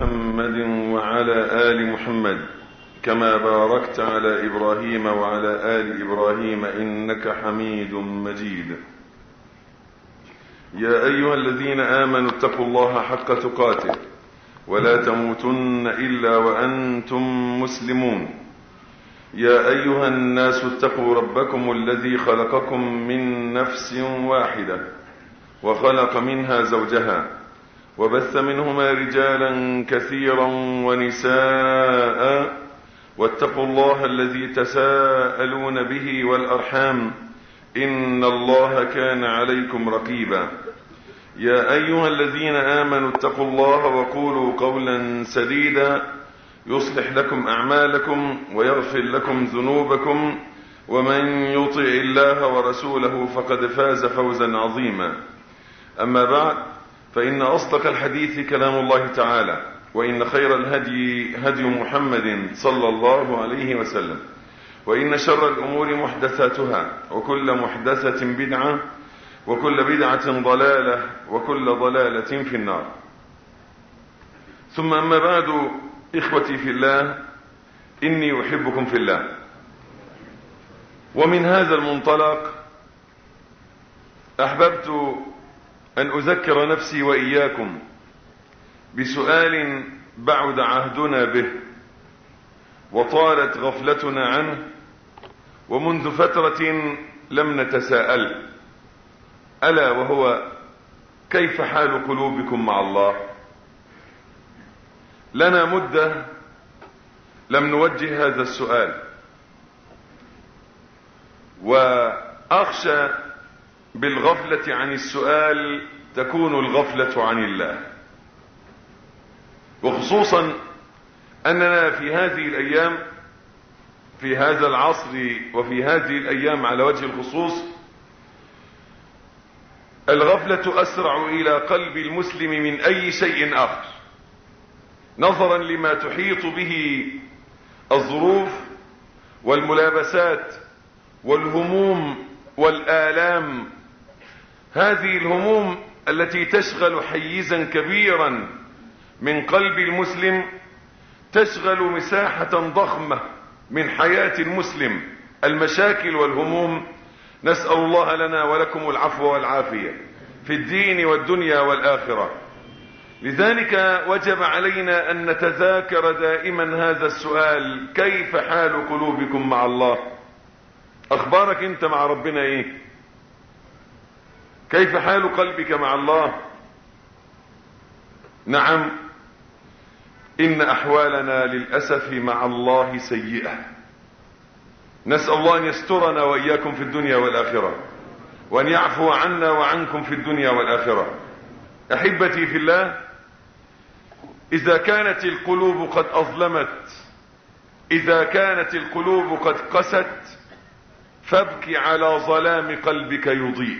محمد وعلى آل محمد كما باركت على إبراهيم وعلى آل إبراهيم إنك حميد مجيد يا أيها الذين آمنوا اتقوا الله حق تقاته ولا تموتن إلا وأنتم مسلمون يا أيها الناس اتقوا ربكم الذي خلقكم من نفس واحدة وخلق منها زوجها وبث منهما رجالا كثيرا ونساء واتقوا الله الذي تساءلون به والأرحام إن الله كان عليكم رقيبا يا أيها الذين آمنوا اتقوا الله وقولوا قولا سديدا يصلح لكم أعمالكم ويغفر لكم ذنوبكم ومن يطع الله ورسوله فقد فاز فوزا عظيما أما بعد فإن أصدق الحديث كلام الله تعالى وإن خير الهدي هدي محمد صلى الله عليه وسلم وإن شر الأمور محدثاتها وكل محدثة بدعة وكل بدعة ضلالة وكل ضلالة في النار ثم أما بعد إخوتي في الله إني أحبكم في الله ومن هذا المنطلق أحببت أن أذكر نفسي وإياكم بسؤال بعد عهدنا به وطالت غفلتنا عنه ومنذ فترة لم نتساءل ألا وهو كيف حال قلوبكم مع الله لنا مدة لم نوجه هذا السؤال وأخشى بالغفلة عن السؤال تكون الغفلة عن الله وخصوصا أننا في هذه الأيام في هذا العصر وفي هذه الأيام على وجه الخصوص الغفلة أسرع إلى قلب المسلم من أي شيء آخر نظرا لما تحيط به الظروف والملابسات والهموم والآلام هذه الهموم التي تشغل حيزا كبيرا من قلب المسلم تشغل مساحة ضخمة من حياة المسلم المشاكل والهموم نسأل الله لنا ولكم العفو والعافية في الدين والدنيا والآخرة لذلك وجب علينا أن نتذاكر دائما هذا السؤال كيف حال قلوبكم مع الله أخبارك أنت مع ربنا إيه كيف حال قلبك مع الله نعم إن أحوالنا للأسف مع الله سيئة نسأل الله أن يسترنا وإياكم في الدنيا والآخرة وأن يعفو عنا وعنكم في الدنيا والآخرة أحبتي في الله إذا كانت القلوب قد أظلمت إذا كانت القلوب قد قست فابك على ظلام قلبك يضيء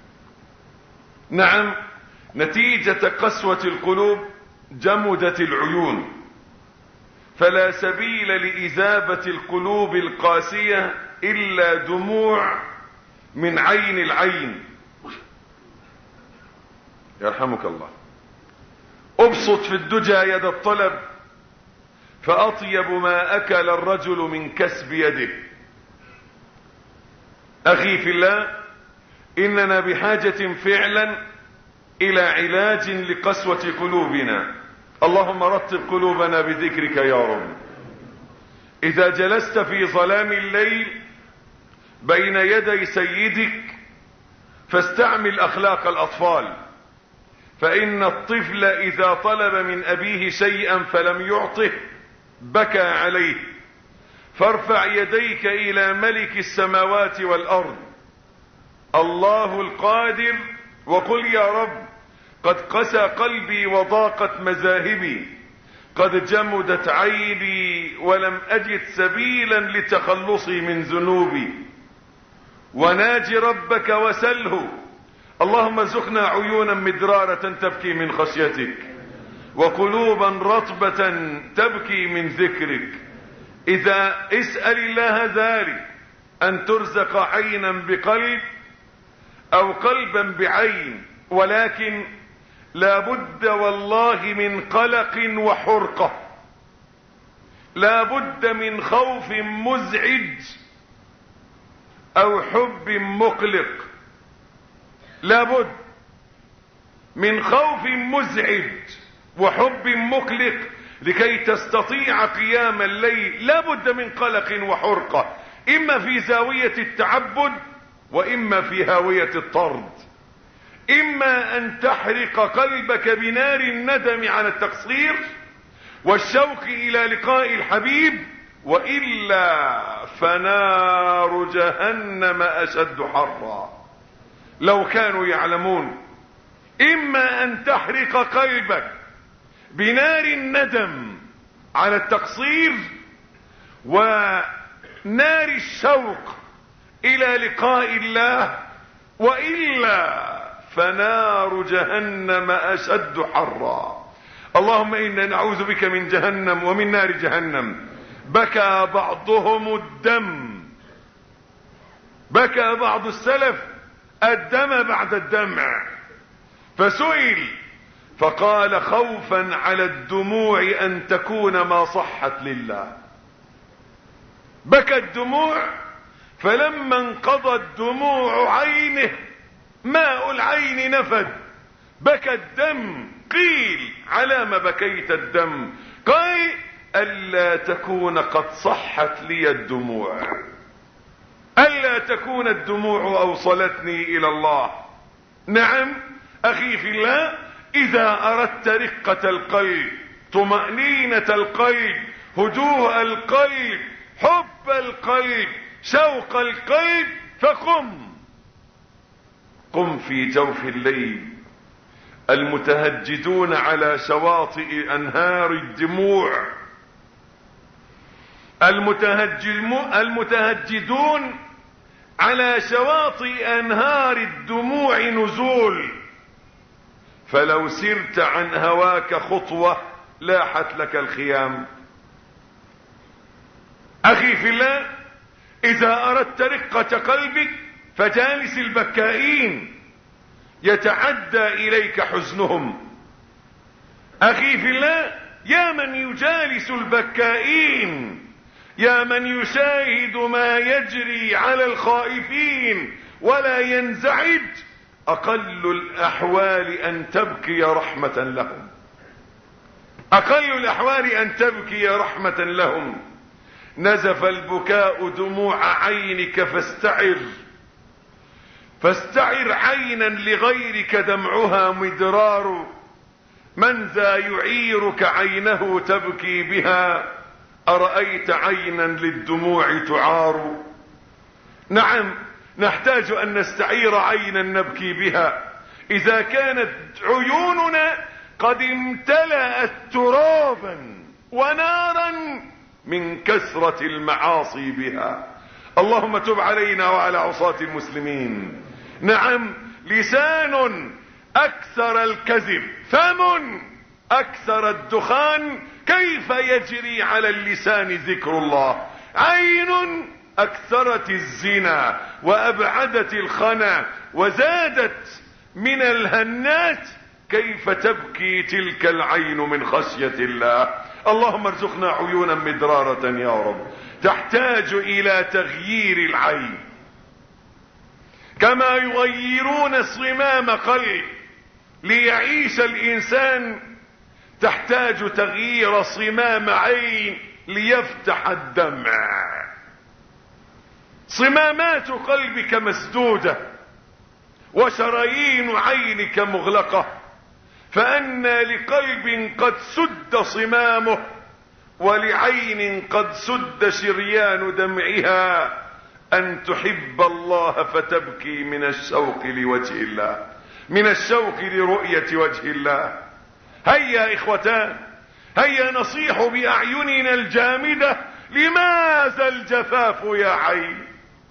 نعم نتيجة قسوة القلوب جمدت العيون فلا سبيل لإذابة القلوب القاسية إلا دموع من عين العين يرحمك الله ابسط في الدجى يد الطلب فأطيب ما أكل الرجل من كسب يده أخي في الله إننا بحاجة فعلا إلى علاج لقسوة قلوبنا اللهم رتب قلوبنا بذكرك يا رب إذا جلست في ظلام الليل بين يدي سيدك فاستعمل أخلاق الأطفال فإن الطفل إذا طلب من أبيه شيئا فلم يعطه بكى عليه فارفع يديك إلى ملك السماوات والأرض الله القادر وقل يا رب قد قسى قلبي وضاقت مذاهبي قد جمدت عيني ولم أجد سبيلا لتخلصي من ذنوبي وناج ربك وسله اللهم ارزقنا عيونا مدرارة تبكي من خشيتك وقلوبا رطبة تبكي من ذكرك إذا اسأل الله ذلك أن ترزق عينا بقلب أو قلبا بعين ولكن لابد والله من قلق وحرقة لابد من خوف مزعج او حب مقلق لابد من خوف مزعج وحب مقلق لكي تستطيع قيام الليل لابد من قلق وحرقة اما في زاوية التعبد واما في هاوية الطرد اما ان تحرق قلبك بنار الندم على التقصير والشوق الى لقاء الحبيب والا فنار جهنم اشد حرا لو كانوا يعلمون اما ان تحرق قلبك بنار الندم على التقصير ونار الشوق الى لقاء الله والا فنار جهنم اشد حرا اللهم انا نعوذ بك من جهنم ومن نار جهنم بكى بعضهم الدم بكى بعض السلف الدم بعد الدمع فسئل فقال خوفا على الدموع ان تكون ما صحت لله بكى الدموع فلما انقضت دموع عينه ماء العين نفد بكى الدم قيل على ما بكيت الدم قال الا تكون قد صحت لي الدموع الا تكون الدموع اوصلتني الى الله نعم اخي في الله اذا اردت رقة القلب طمأنينة القلب هدوء القلب حب القلب شوق القلب فقم قم في جوف الليل المتهجدون على شواطئ انهار الدموع المتهجدون على شواطئ انهار الدموع نزول فلو سرت عن هواك خطوة لاحت لك الخيام اخي في الله اذا اردت رقة قلبك فجالس البكائين يتعدى اليك حزنهم اخي في الله يا من يجالس البكائين يا من يشاهد ما يجري على الخائفين ولا ينزعج اقل الاحوال ان تبكي رحمة لهم اقل الاحوال ان تبكي رحمة لهم نزف البكاء دموع عينك فاستعر فاستعر عينا لغيرك دمعها مدرار من ذا يعيرك عينه تبكي بها ارأيت عينا للدموع تعار نعم نحتاج ان نستعير عينا نبكي بها اذا كانت عيوننا قد امتلأت ترابا ونارا من كثرة المعاصي بها اللهم تب علينا وعلى عصاة المسلمين نعم لسان اكثر الكذب فم اكثر الدخان كيف يجري على اللسان ذكر الله عين اكثرت الزنا وابعدت الخنا وزادت من الهنات كيف تبكي تلك العين من خشية الله اللهم ارزقنا عيونا مدرارة يا رب تحتاج الى تغيير العين كما يغيرون صمام قلب ليعيش الانسان تحتاج تغيير صمام عين ليفتح الدمع صمامات قلبك مسدودة وشرايين عينك مغلقة فأنى لقلب قد سد صمامه ولعين قد سد شريان دمعها أن تحب الله فتبكي من الشوق لوجه الله من الشوق لرؤية وجه الله هيا إخوتان هيا نصيح بأعيننا الجامدة لماذا الجفاف يا عين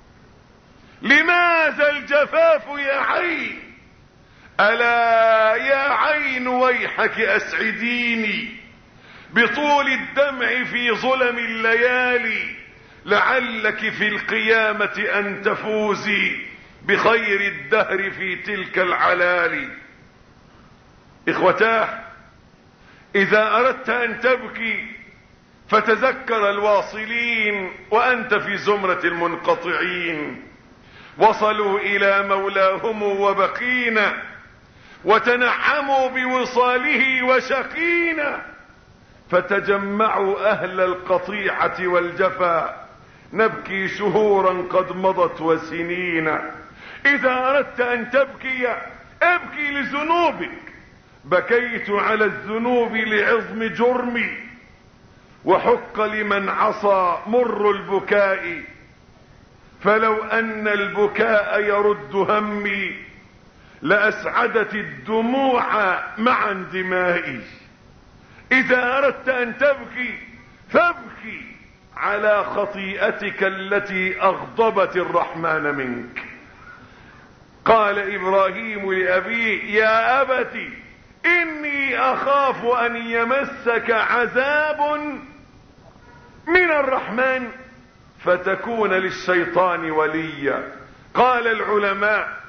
لماذا الجفاف يا عين ألا يا عين ويحك أسعديني بطول الدمع في ظلم الليالي لعلك في القيامة أن تفوزي بخير الدهر في تلك العلالي اخوتاه اذا اردت ان تبكي فتذكر الواصلين وانت في زمرة المنقطعين وصلوا الى مولاهم وبقينا وتنعموا بوصاله وشقينا فتجمعوا اهل القطيعة والجفا نبكي شهورا قد مضت وسنين اذا اردت ان تبكي ابكي لذنوبك بكيت على الذنوب لعظم جرمي وحق لمن عصى مر البكاء فلو ان البكاء يرد همي لاسعدت الدموع مع اندمائي اذا اردت ان تبكي فابكي على خطيئتك التي اغضبت الرحمن منك قال ابراهيم لابيه يا ابت اني اخاف ان يمسك عذاب من الرحمن فتكون للشيطان وليا قال العلماء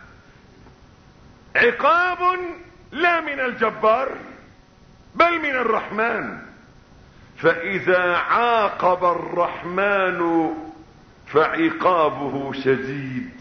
عقاب لا من الجبار بل من الرحمن فاذا عاقب الرحمن فعقابه شديد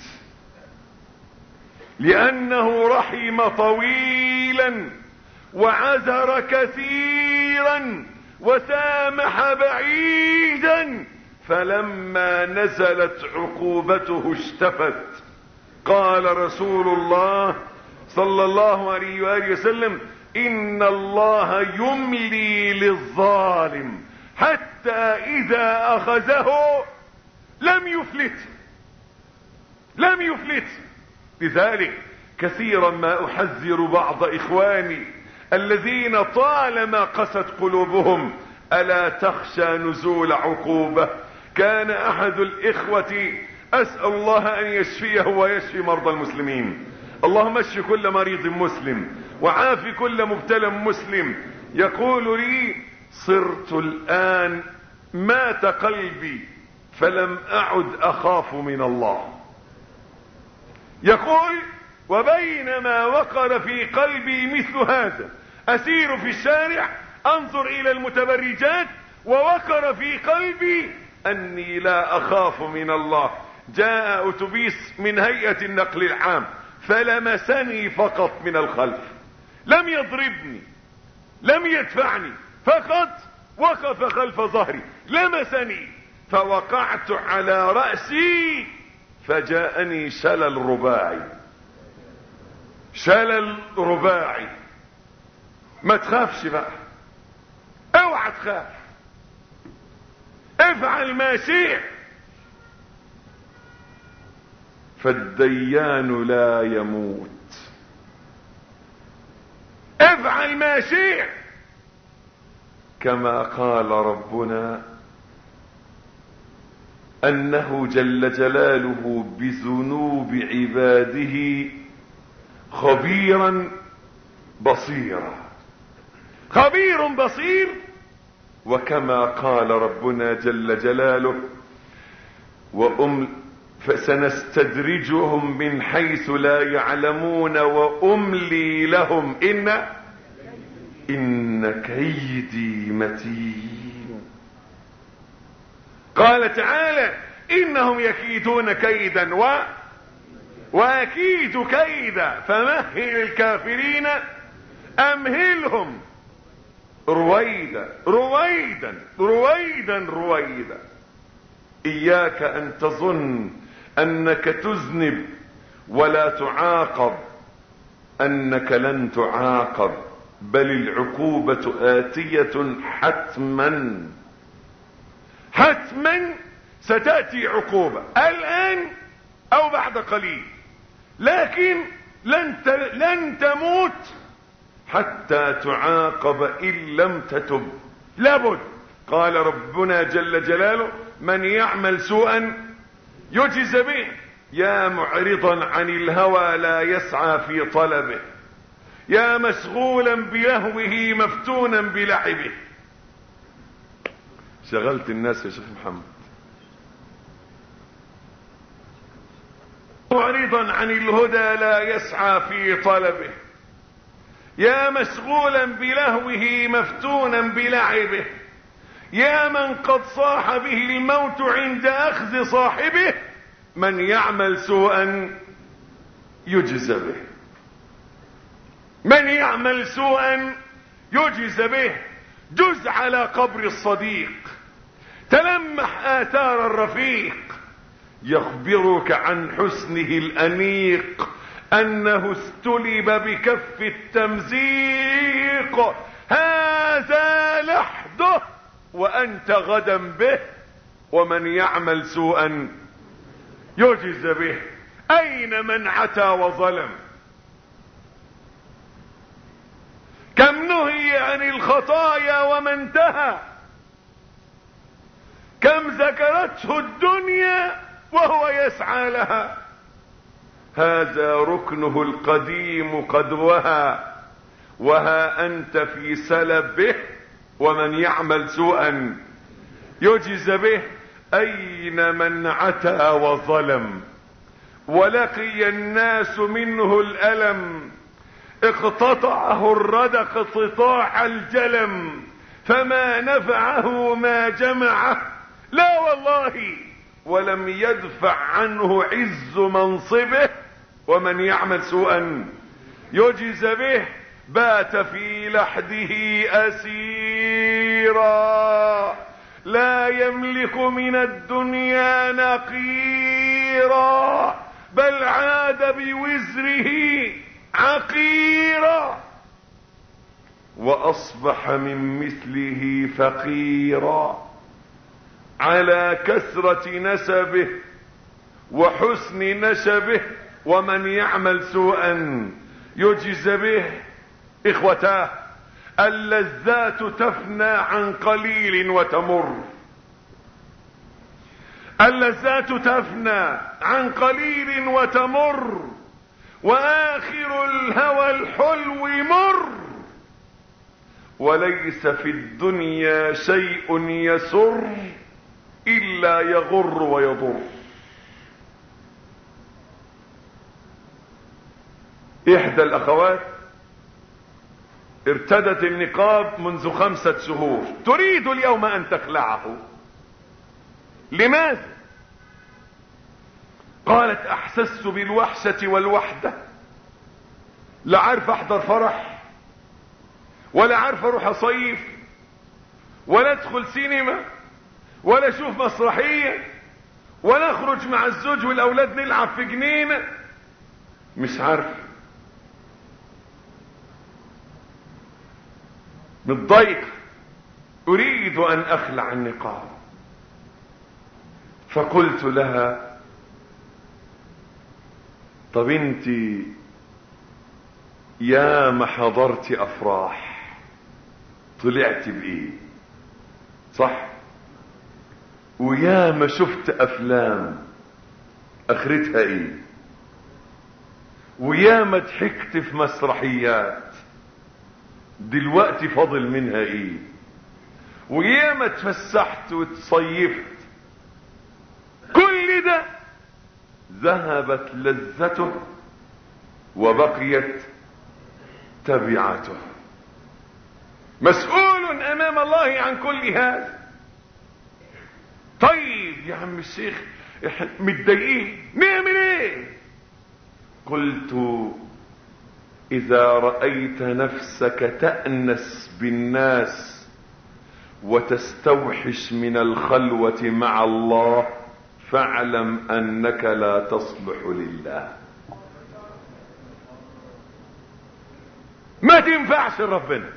لانه رحم طويلا وعذر كثيرا وسامح بعيدا فلما نزلت عقوبته اشتفت قال رسول الله صلى الله عليه وآله وسلم ان الله يملي للظالم حتى اذا اخذه لم يفلت لم يفلت لذلك كثيرا ما احذر بعض اخواني الذين طالما قست قلوبهم الا تخشى نزول عقوبة كان احد الاخوة اسأل الله ان يشفيه ويشفي مرضى المسلمين اللهم اشف كل مريض مسلم وعاف كل مبتلى مسلم يقول لي صرت الان مات قلبي فلم اعد اخاف من الله يقول وبينما وقر في قلبي مثل هذا اسير في الشارع انظر الى المتبرجات ووقر في قلبي اني لا اخاف من الله جاء اتوبيس من هيئة النقل العام فلمسني فقط من الخلف لم يضربني لم يدفعني فقط وقف خلف ظهري لمسني فوقعت على رأسي فجاءني شلل رباعي شلل رباعي ما تخافش بقى اوعى تخاف افعل ما شئت فالديان لا يموت افعل ما شئت كما قال ربنا انه جل جلاله بذنوب عباده خبيرا بصيرا خبير بصير وكما قال ربنا جل جلاله وأم فسنستدرجهم من حيث لا يعلمون واملي لهم ان ان كيدي متين قال تعالى انهم يكيدون كيدا و واكيد كيدا فمهل الكافرين امهلهم رويدا رويدا رويدا رويدا اياك ان تظن انك تذنب ولا تعاقب انك لن تعاقب بل العقوبة اتية حتما حتما ستأتي عقوبة الان او بعد قليل لكن لن لن تموت حتى تعاقب ان لم تتب لابد قال ربنا جل جلاله من يعمل سوءا يجز به يا معرضا عن الهوى لا يسعى في طلبه يا مشغولا بلهوه مفتونا بلعبه شغلت الناس يا شيخ محمد معرضا عن الهدى لا يسعى في طلبه يا مشغولا بلهوه مفتونا بلعبه يا من قد صاح به الموت عند اخذ صاحبه من يعمل سوءا يجز به من يعمل سوءا يجز به جز على قبر الصديق تلمح آثار الرفيق يخبرك عن حسنه الأنيق أنه استلب بكف التمزيق هذا لحده وأنت غدا به ومن يعمل سوءا يجز به أين من عتى وظلم كم نهي عن الخطايا وما انتهى كم ذكرته الدنيا وهو يسعى لها هذا ركنه القديم قد وهى وها انت في سلبه ومن يعمل سوءا يجز به اين من عتى وظلم ولقي الناس منه الالم اقتطعه الردى اقتطاع الجلم فما نفعه ما جمعه لا والله ولم يدفع عنه عز منصبه ومن يعمل سوءا يجز به بات في لحده اسيرا لا يملك من الدنيا نقيرا بل عاد بوزره عقيرا واصبح من مثله فقيرا على كثرة نسبه وحسن نسبه ومن يعمل سوءا يجز به اخوتاه اللذات تفنى عن قليل وتمر اللذات تفنى عن قليل وتمر واخر الهوى الحلو مر وليس في الدنيا شيء يسر الا يغر ويضر احدى الاخوات ارتدت النقاب منذ خمسة شهور تريد اليوم ان تخلعه لماذا قالت احسست بالوحشة والوحدة لا عارف احضر فرح ولا عارف اروح اصيف ولا ادخل سينما ولا اشوف مسرحية ولا اخرج مع الزوج والاولاد نلعب في جنينة مش عارف متضايق اريد ان اخلع النقاب فقلت لها طب انت يا ما حضرت افراح طلعت بايه صح ويا ما شفت افلام اخرتها ايه ويا ما ضحكت في مسرحيات دلوقتي فاضل منها ايه ويا ما اتفسحت وتصيفت كل ده ذهبت لذته وبقيت تبعته مسؤول امام الله عن كل هذا طيب يا عم الشيخ احنا متضايقين نعمل ايه قلت اذا رايت نفسك تانس بالناس وتستوحش من الخلوه مع الله فاعلم انك لا تصلح لله ما تنفعش ربنا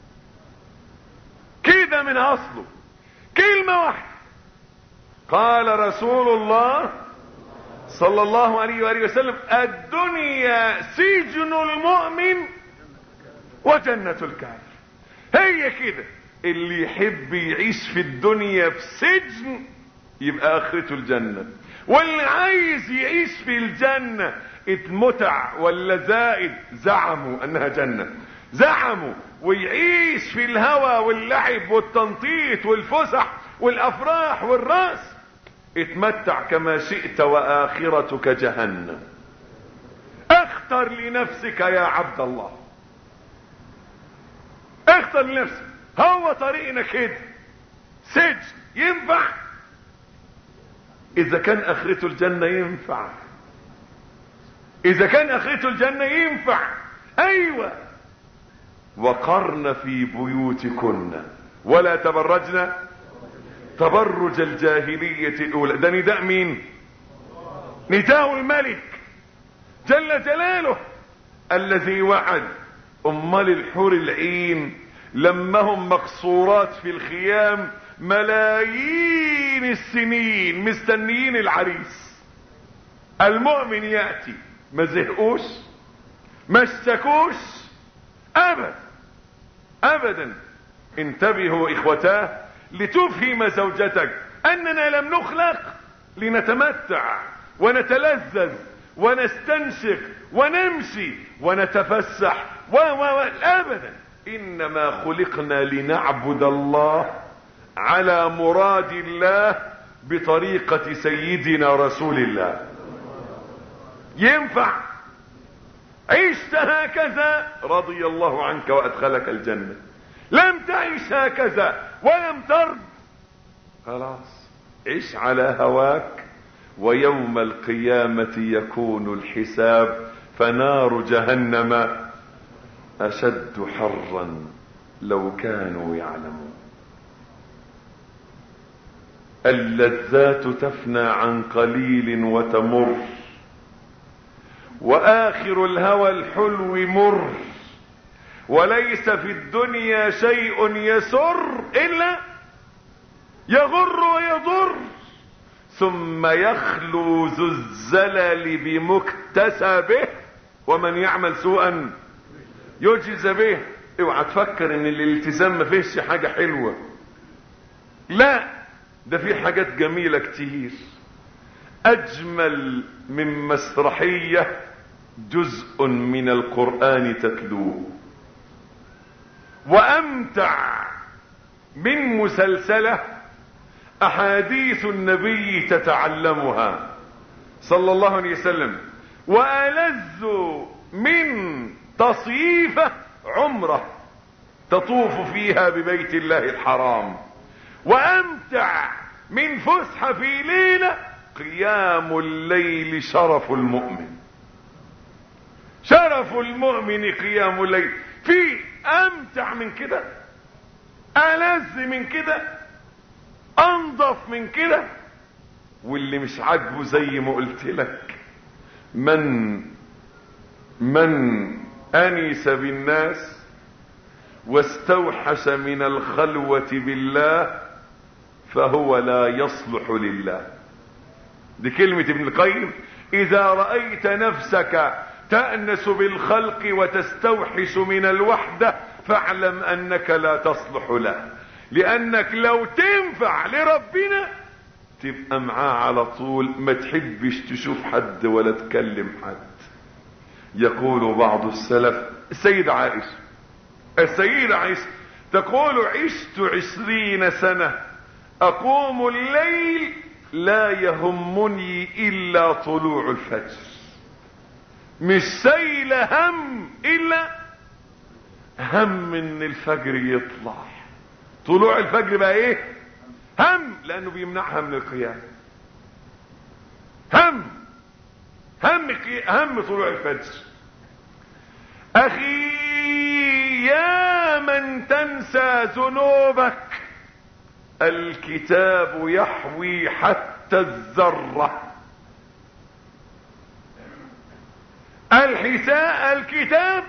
كده من اصله كلمة واحدة قال رسول الله صلى الله عليه وآله وسلم الدنيا سجن المؤمن وجنة الكافر هي كده اللي يحب يعيش في الدنيا في سجن يبقى اخرته الجنة واللي عايز يعيش في الجنة المتع واللذائذ زعموا انها جنة زعموا ويعيش في الهوى واللعب والتنطيط والفسح والافراح والراس اتمتع كما شئت واخرتك جهنم اختر لنفسك يا عبد الله اختر لنفسك هو طريقنا كده سجن ينفع اذا كان اخرته الجنة ينفع اذا كان اخرته الجنة ينفع ايوه وقرن في بيوتكن ولا تبرجن تبرج الجاهلية الاولى ده نداء مين نداء الملك جل جلاله الذي وعد امال الحور العين لما هم مقصورات في الخيام ملايين السنين مستنيين العريس المؤمن يأتي ما زهقوش ما اشتكوش ابدا ابدا انتبهوا اخوتاه لتفهم زوجتك اننا لم نخلق لنتمتع ونتلذذ ونستنشق ونمشي ونتفسح و و و ابدا انما خلقنا لنعبد الله على مراد الله بطريقة سيدنا رسول الله ينفع عشت هكذا رضي الله عنك وادخلك الجنة لم تعش هكذا ولم ترد خلاص عش على هواك ويوم القيامة يكون الحساب فنار جهنم اشد حرا لو كانوا يعلمون اللذات تفنى عن قليل وتمر واخر الهوى الحلو مر وليس في الدنيا شيء يسر الا يغر ويضر ثم يخلو ذو الزلل بمكتسبه ومن يعمل سوءا يجز به اوعى تفكر ان الالتزام ما فيهش حاجة حلوة لا ده في حاجات جميلة كتير اجمل من مسرحية جزء من القرآن تتلوه وامتع من مسلسلة احاديث النبي تتعلمها صلى الله عليه وسلم والذ من تصيفة عمرة تطوف فيها ببيت الله الحرام وامتع من فسحة في ليلة قيام الليل شرف المؤمن شرف المؤمن قيام الليل في امتع من كده ألذ من كده انضف من كده واللي مش عاجبه زي ما قلت لك من من انس بالناس واستوحش من الخلوة بالله فهو لا يصلح لله دي كلمة ابن القيم اذا رأيت نفسك تأنس بالخلق وتستوحش من الوحدة فاعلم انك لا تصلح له لانك لو تنفع لربنا تبقى معاه على طول ما تحبش تشوف حد ولا تكلم حد يقول بعض السلف السيدة عائشة السيدة عائشة تقول عشت عشرين سنة اقوم الليل لا يهمني الا طلوع الفجر مش سيل هم الا هم ان الفجر يطلع طلوع الفجر بقى ايه هم لانه بيمنعها من القيام هم هم هم طلوع الفجر اخي يا من تنسى ذنوبك الكتاب يحوي حتى الذرة الحساء الكتاب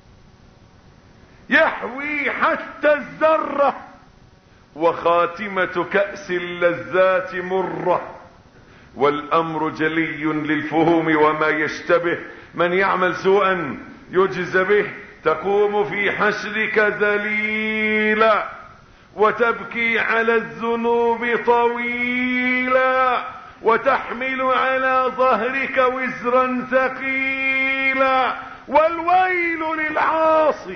يحوي حتى الذرة وخاتمة كأس اللذات مرة والامر جلي للفهوم وما يشتبه من يعمل سوءا يجز به تقوم في حشرك ذليلا وتبكي على الذنوب طويلا وتحمل على ظهرك وزرا ثقيلا والويل للعاصي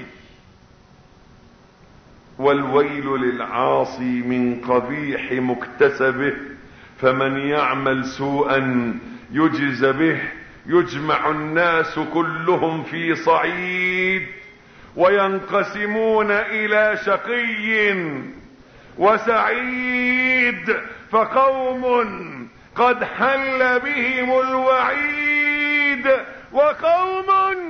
والويل للعاصي من قبيح مكتسبه فمن يعمل سوءا يجز به يجمع الناس كلهم في صعيد وينقسمون الى شقي وسعيد فقوم قد حل بهم الوعيد وقوم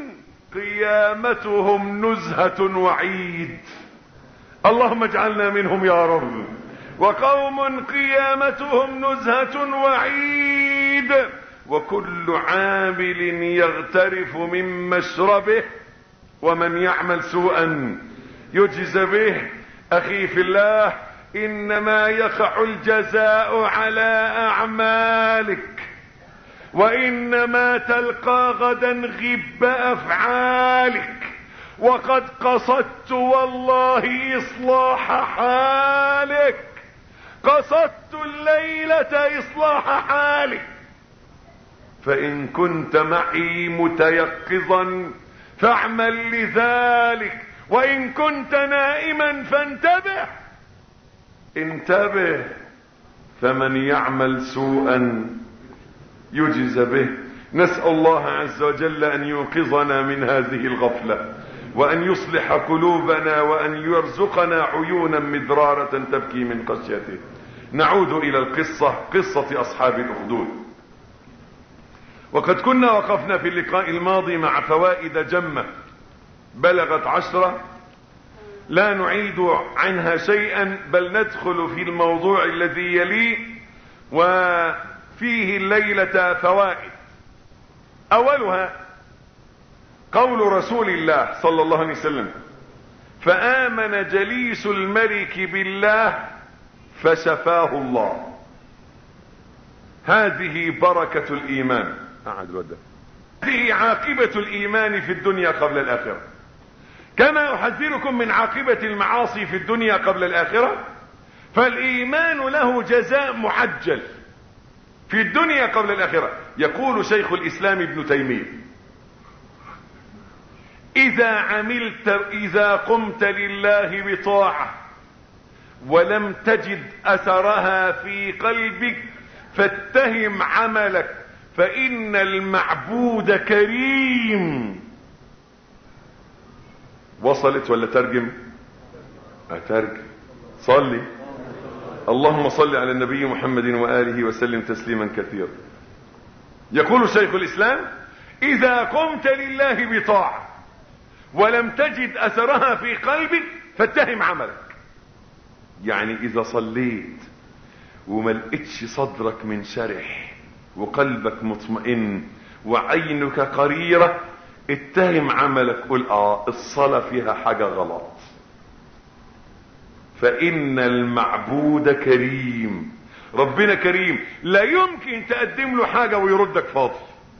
قيامتهم نزهة وعيد اللهم اجعلنا منهم يا رب وقوم قيامتهم نزهة وعيد وكل عامل يغترف من مشربه ومن يعمل سوءا يجز به اخي في الله انما يقع الجزاء على اعمالك وانما تلقى غدا غب افعالك وقد قصدت والله اصلاح حالك قصدت الليلة اصلاح حالك فان كنت معي متيقظا فاعمل لذلك وان كنت نائما فانتبه انتبه فمن يعمل سوءا يجز به نسأل الله عز وجل ان يوقظنا من هذه الغفلة وان يصلح قلوبنا وان يرزقنا عيونا مدرارة تبكي من خشيته نعود الى القصة قصة اصحاب الاخدود وقد كنا وقفنا في اللقاء الماضي مع فوائد جمة بلغت عشرة لا نعيد عنها شيئا بل ندخل في الموضوع الذي يليه وفيه الليلة فوائد اولها قول رسول الله صلى الله عليه وسلم فامن جليس الملك بالله فشفاه الله هذه بركة الايمان قعد الواد هذه عاقبة الايمان في الدنيا قبل الاخرة كما احذركم من عاقبة المعاصي في الدنيا قبل الاخرة فالايمان له جزاء معجل في الدنيا قبل الاخرة يقول شيخ الاسلام ابن تيمية اذا عملت اذا قمت لله بطاعة ولم تجد اثرها في قلبك فاتهم عملك فان المعبود كريم وصلت ولا ترجم اترجم صلي اللهم صل على النبي محمد وآله وسلم تسليما كثيرا يقول شيخ الإسلام إذا قمت لله بطاعة ولم تجد أثرها في قلبك فاتهم عملك يعني إذا صليت وما لقيتش صدرك منشرح وقلبك مطمئن وعينك قريرة اتهم عملك قل اه الصلاة فيها حاجة غلط فان المعبود كريم ربنا كريم لا يمكن تقدم له حاجة ويردك فاضي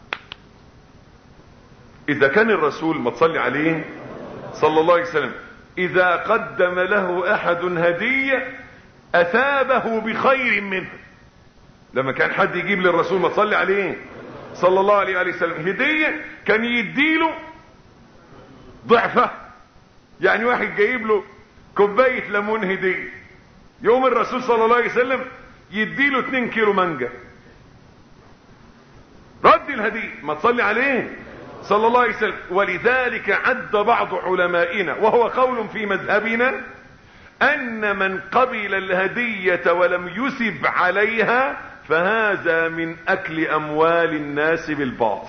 اذا كان الرسول ما تصلي عليه صلى الله عليه وسلم اذا قدم له احد هدية اثابه بخير منه لما كان حد يجيب للرسول ما تصلي عليه صلى الله عليه وسلم هدية كان يديله ضعفه يعني واحد جايب له كوباية ليمون هدية يوم الرسول صلى الله عليه وسلم يديله 2 كيلو مانجا رد الهدية ما تصلي عليه صلى الله عليه وسلم ولذلك عد بعض علمائنا وهو قول في مذهبنا ان من قبل الهدية ولم يسب عليها فهذا من اكل اموال الناس بالباطل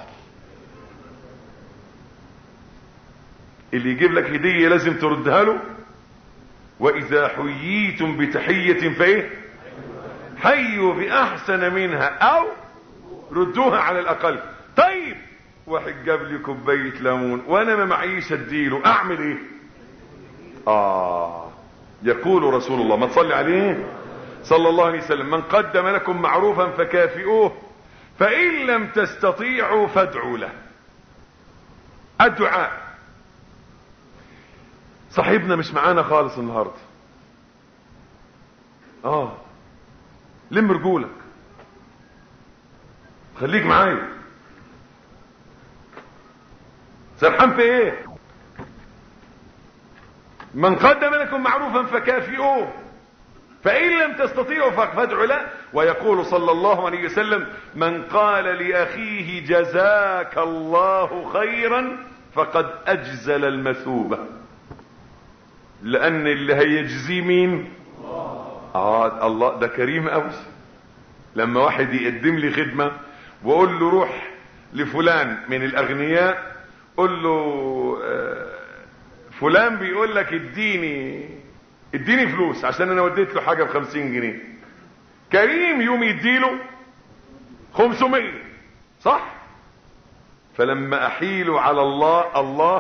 اللي يجيب لك هدية لازم تردها له واذا حييتم بتحية فايه حيوا باحسن منها او ردوها على الاقل طيب واحد جاب لي كوباية ليمون وانا ما معيش اديله اعمل ايه اه يقول رسول الله ما تصلي عليه صلى الله عليه وسلم من قدم لكم معروفا فكافئوه فان لم تستطيعوا فادعوا له الدعاء صاحبنا مش معانا خالص النهارده اه لم رجولك خليك معايا سرحان في ايه من قدم لكم معروفا فكافئوه فإن لم تستطيعوا فادعوا له ويقول صلى الله عليه وسلم من قال لأخيه جزاك الله خيرا فقد أجزل المثوبة لان اللي هيجزيه مين اه الله ده كريم قوي لما واحد يقدم لي خدمة واقول له روح لفلان من الاغنياء قول له آه، فلان بيقول لك اديني اديني فلوس عشان انا وديت له حاجة بخمسين جنيه كريم يوم يديله خمسمية صح فلما احيل على الله الله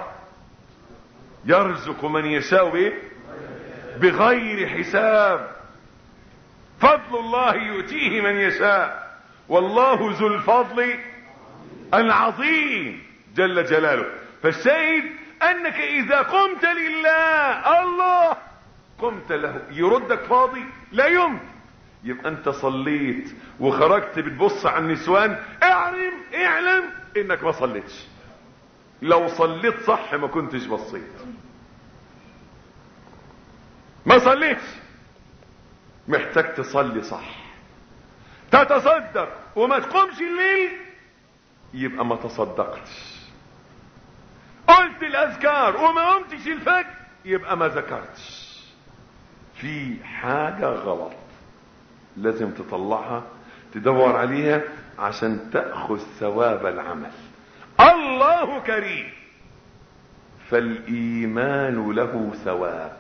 يرزق من يشاء بايه بغير حساب فضل الله يؤتيه من يشاء والله ذو الفضل العظيم جل جلاله فالشاهد انك اذا قمت لله الله قمت له يردك فاضي لا يمكن يبقى انت صليت وخرجت بتبص على النسوان اعلم اعلم انك ما صليتش لو صليت صح ما كنتش بصيت ما صليتش محتاج تصلي صح تتصدق وما تقومش الليل يبقى ما تصدقتش قلت الاذكار وما قمتش الفجر يبقى ما ذكرتش في حاجة غلط لازم تطلعها تدور عليها عشان تأخذ ثواب العمل الله كريم فالإيمان له ثواب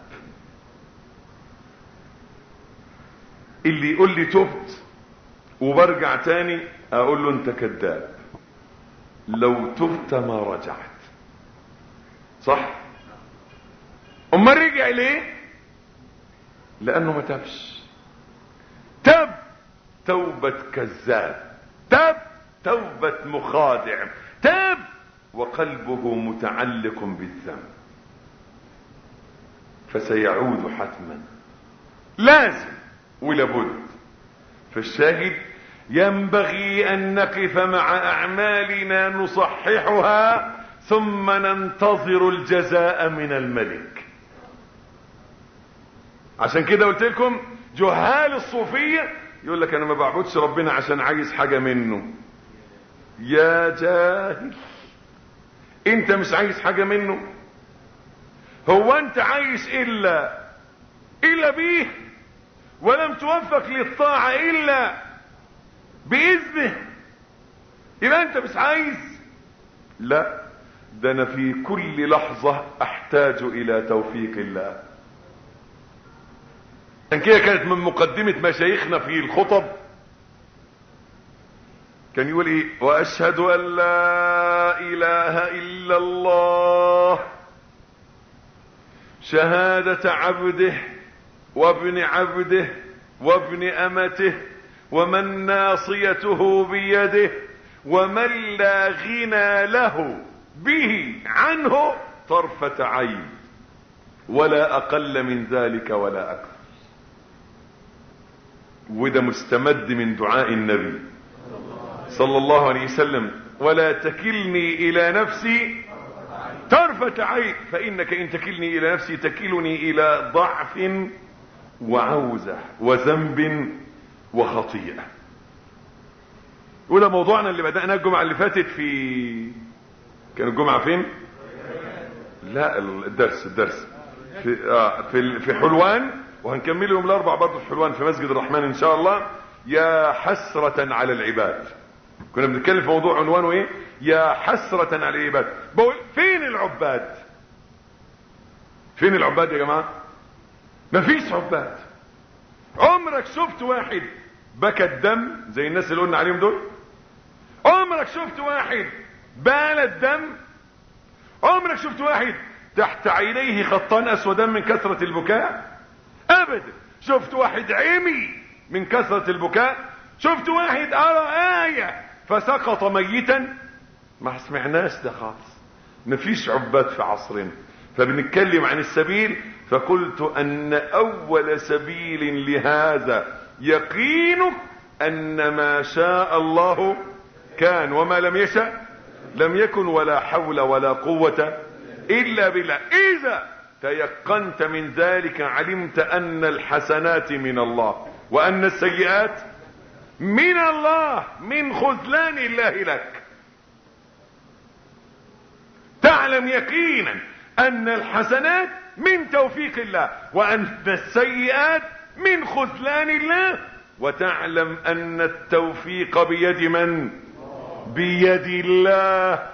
اللي يقول لي تبت وبرجع تاني اقول له انت كذاب لو تبت ما رجعت صح اما رجع ليه لانه ما تبش تب توبة كذاب تب توبة مخادع تب وقلبه متعلق بالذنب فسيعود حتما لازم ولابد فالشاهد ينبغي ان نقف مع اعمالنا نصححها ثم ننتظر الجزاء من الملك عشان كده قلت لكم جهال الصوفية يقول لك انا ما بعبدش ربنا عشان عايز حاجة منه يا جاهل انت مش عايز حاجة منه هو انت عايز الا الا بيه ولم توفق للطاعة الا باذنه يبقى انت مش عايز لا ده انا في كل لحظة احتاج الى توفيق الله عشان كده كانت من مقدمة مشايخنا في الخطب كان يقول ايه واشهد ان لا اله الا الله شهادة عبده وابن عبده وابن امته ومن ناصيته بيده ومن لا غنى له به عنه طرفة عين ولا اقل من ذلك ولا اكثر وده مستمد من دعاء النبي صلى الله عليه وسلم ولا تكلني الى نفسي طرفة عين فانك ان تكلني الى نفسي تكلني الى ضعف وعوزة وذنب وخطيئة وده موضوعنا اللي بدأنا الجمعة اللي فاتت في كان الجمعة فين لا الدرس الدرس في آه في في حلوان وهنكمل يوم الاربع برضه في حلوان في مسجد الرحمن ان شاء الله يا حسرة على العباد كنا بنتكلم في موضوع عنوانه ايه يا حسرة على العباد بقول فين العباد فين العباد يا جماعة مفيش عباد عمرك شفت واحد بكى الدم زي الناس اللي قلنا عليهم دول عمرك شفت واحد بال الدم عمرك شفت واحد تحت عينيه خطان اسودان من كثرة البكاء ابدا شفت واحد عمي من كثرة البكاء شفت واحد ارى آية فسقط ميتا ما سمعناش ده خالص مفيش عباد في عصرنا فبنتكلم عن السبيل فقلت ان اول سبيل لهذا يقينك ان ما شاء الله كان وما لم يشأ لم يكن ولا حول ولا قوة الا بالله اذا تيقنت من ذلك علمت ان الحسنات من الله وان السيئات من الله من خذلان الله لك تعلم يقينا ان الحسنات من توفيق الله وان السيئات من خذلان الله وتعلم ان التوفيق بيد من بيد الله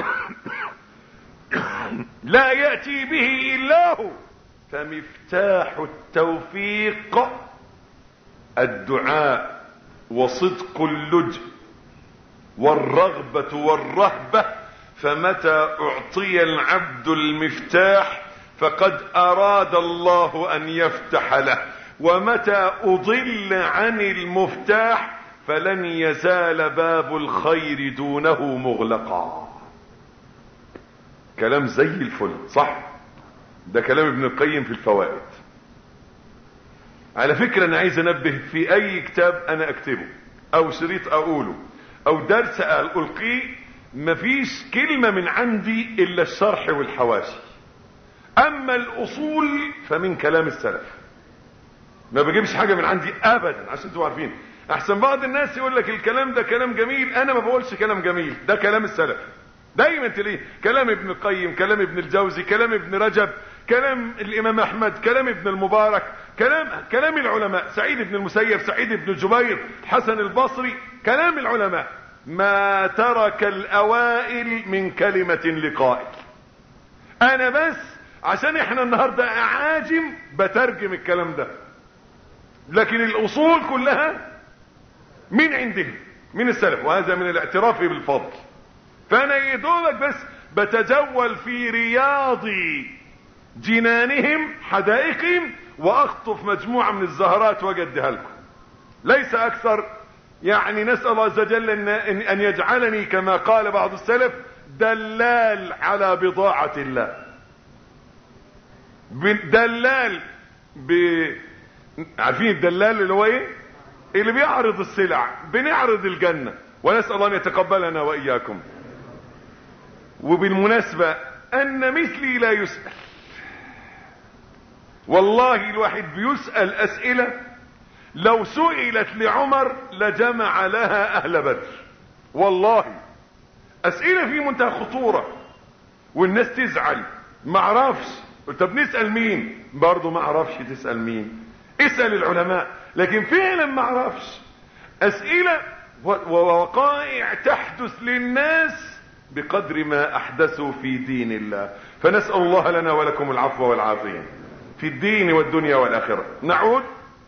لا يأتي به الا هو فمفتاح التوفيق الدعاء وصدق اللجء والرغبة والرهبة فمتى اعطي العبد المفتاح فقد اراد الله ان يفتح له ومتى اضل عن المفتاح فلن يزال باب الخير دونه مغلقا كلام زي الفل صح ده كلام ابن القيم في الفوائد على فكرة انا عايز انبه في اي كتاب انا اكتبه او شريط اقوله او درس القيه مفيش كلمة من عندي الا الشرح والحواشي اما الاصول فمن كلام السلف ما بجيبش حاجة من عندي ابدا عشان تبقوا عارفين احسن بعض الناس يقول لك الكلام ده كلام جميل انا ما بقولش كلام جميل ده كلام السلف دايما تلاقيه كلام ابن القيم كلام ابن الجوزي كلام ابن رجب كلام الامام احمد كلام ابن المبارك كلام كلام العلماء سعيد بن المسيب سعيد بن جبير حسن البصري كلام العلماء ما ترك الاوائل من كلمة لقائل انا بس عشان احنا النهاردة اعاجم بترجم الكلام ده لكن الاصول كلها من عندهم من السلف وهذا من الاعتراف بالفضل فانا يدوبك بس بتجول في رياض جنانهم حدائقهم واخطف مجموعة من الزهرات واجدها لكم ليس اكثر يعني نسأل الله عز وجل ان, أن يجعلني كما قال بعض السلف دلال على بضاعة الله دلال ب... عارفين الدلال اللي هو ايه اللي بيعرض السلع بنعرض الجنة ونسأل الله ان يتقبلنا واياكم وبالمناسبة ان مثلي لا يسأل والله الواحد بيسأل اسئلة لو سئلت لعمر لجمع لها اهل بدر والله اسئلة في منتهى خطورة والناس تزعل ما اعرفش طب نسأل مين برضو ما اعرفش تسأل مين اسأل العلماء لكن فعلا ما اعرفش اسئلة ووقائع تحدث للناس بقدر ما احدثوا في دين الله فنسأل الله لنا ولكم العفو والعافية في الدين والدنيا والاخرة نعود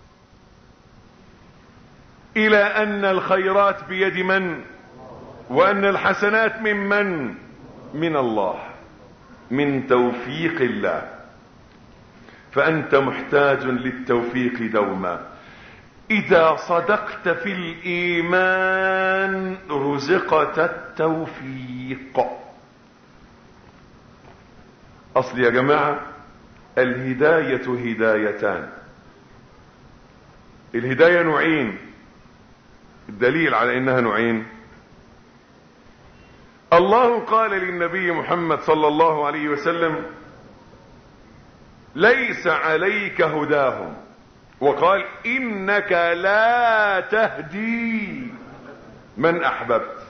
الى ان الخيرات بيد من وان الحسنات من من من الله من توفيق الله فانت محتاج للتوفيق دوما اذا صدقت في الايمان رزقت التوفيق اصل يا جماعة الهداية هدايتان الهداية نوعين الدليل على انها نوعين الله قال للنبي محمد صلى الله عليه وسلم ليس عليك هداهم وقال انك لا تهدي من احببت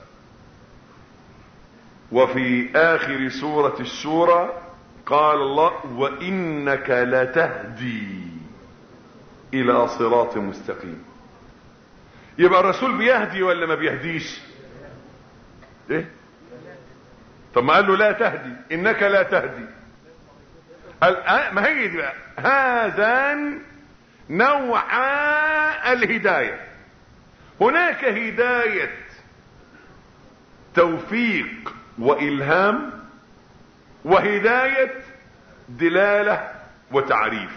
وفي اخر سورة الشورى قال الله وانك لتهدي الى صراط مستقيم يبقى الرسول بيهدي ولا ما بيهديش ايه طب ما قال له لا تهدي انك لا تهدي قال ما هي دي بقى هذان نوعا الهداية هناك هداية توفيق والهام وهداية دلالة وتعريف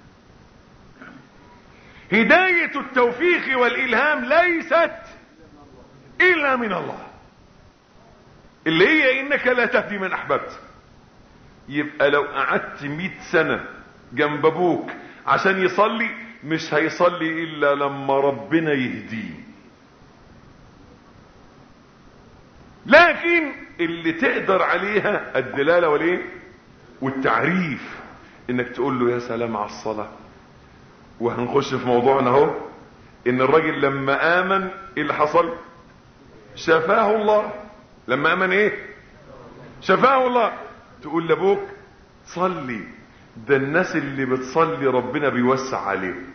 هداية التوفيق والالهام ليست الا من الله اللي هي انك لا تهدي من احببت يبقى لو قعدت مئة سنة جنب ابوك عشان يصلي مش هيصلي الا لما ربنا يهديه لكن اللي تقدر عليها الدلالة والايه والتعريف انك تقول له يا سلام على الصلاة وهنخش في موضوعنا اهو ان الراجل لما امن ايه اللي حصل شفاه الله لما امن ايه شفاه الله تقول لابوك صلي ده الناس اللي بتصلي ربنا بيوسع عليهم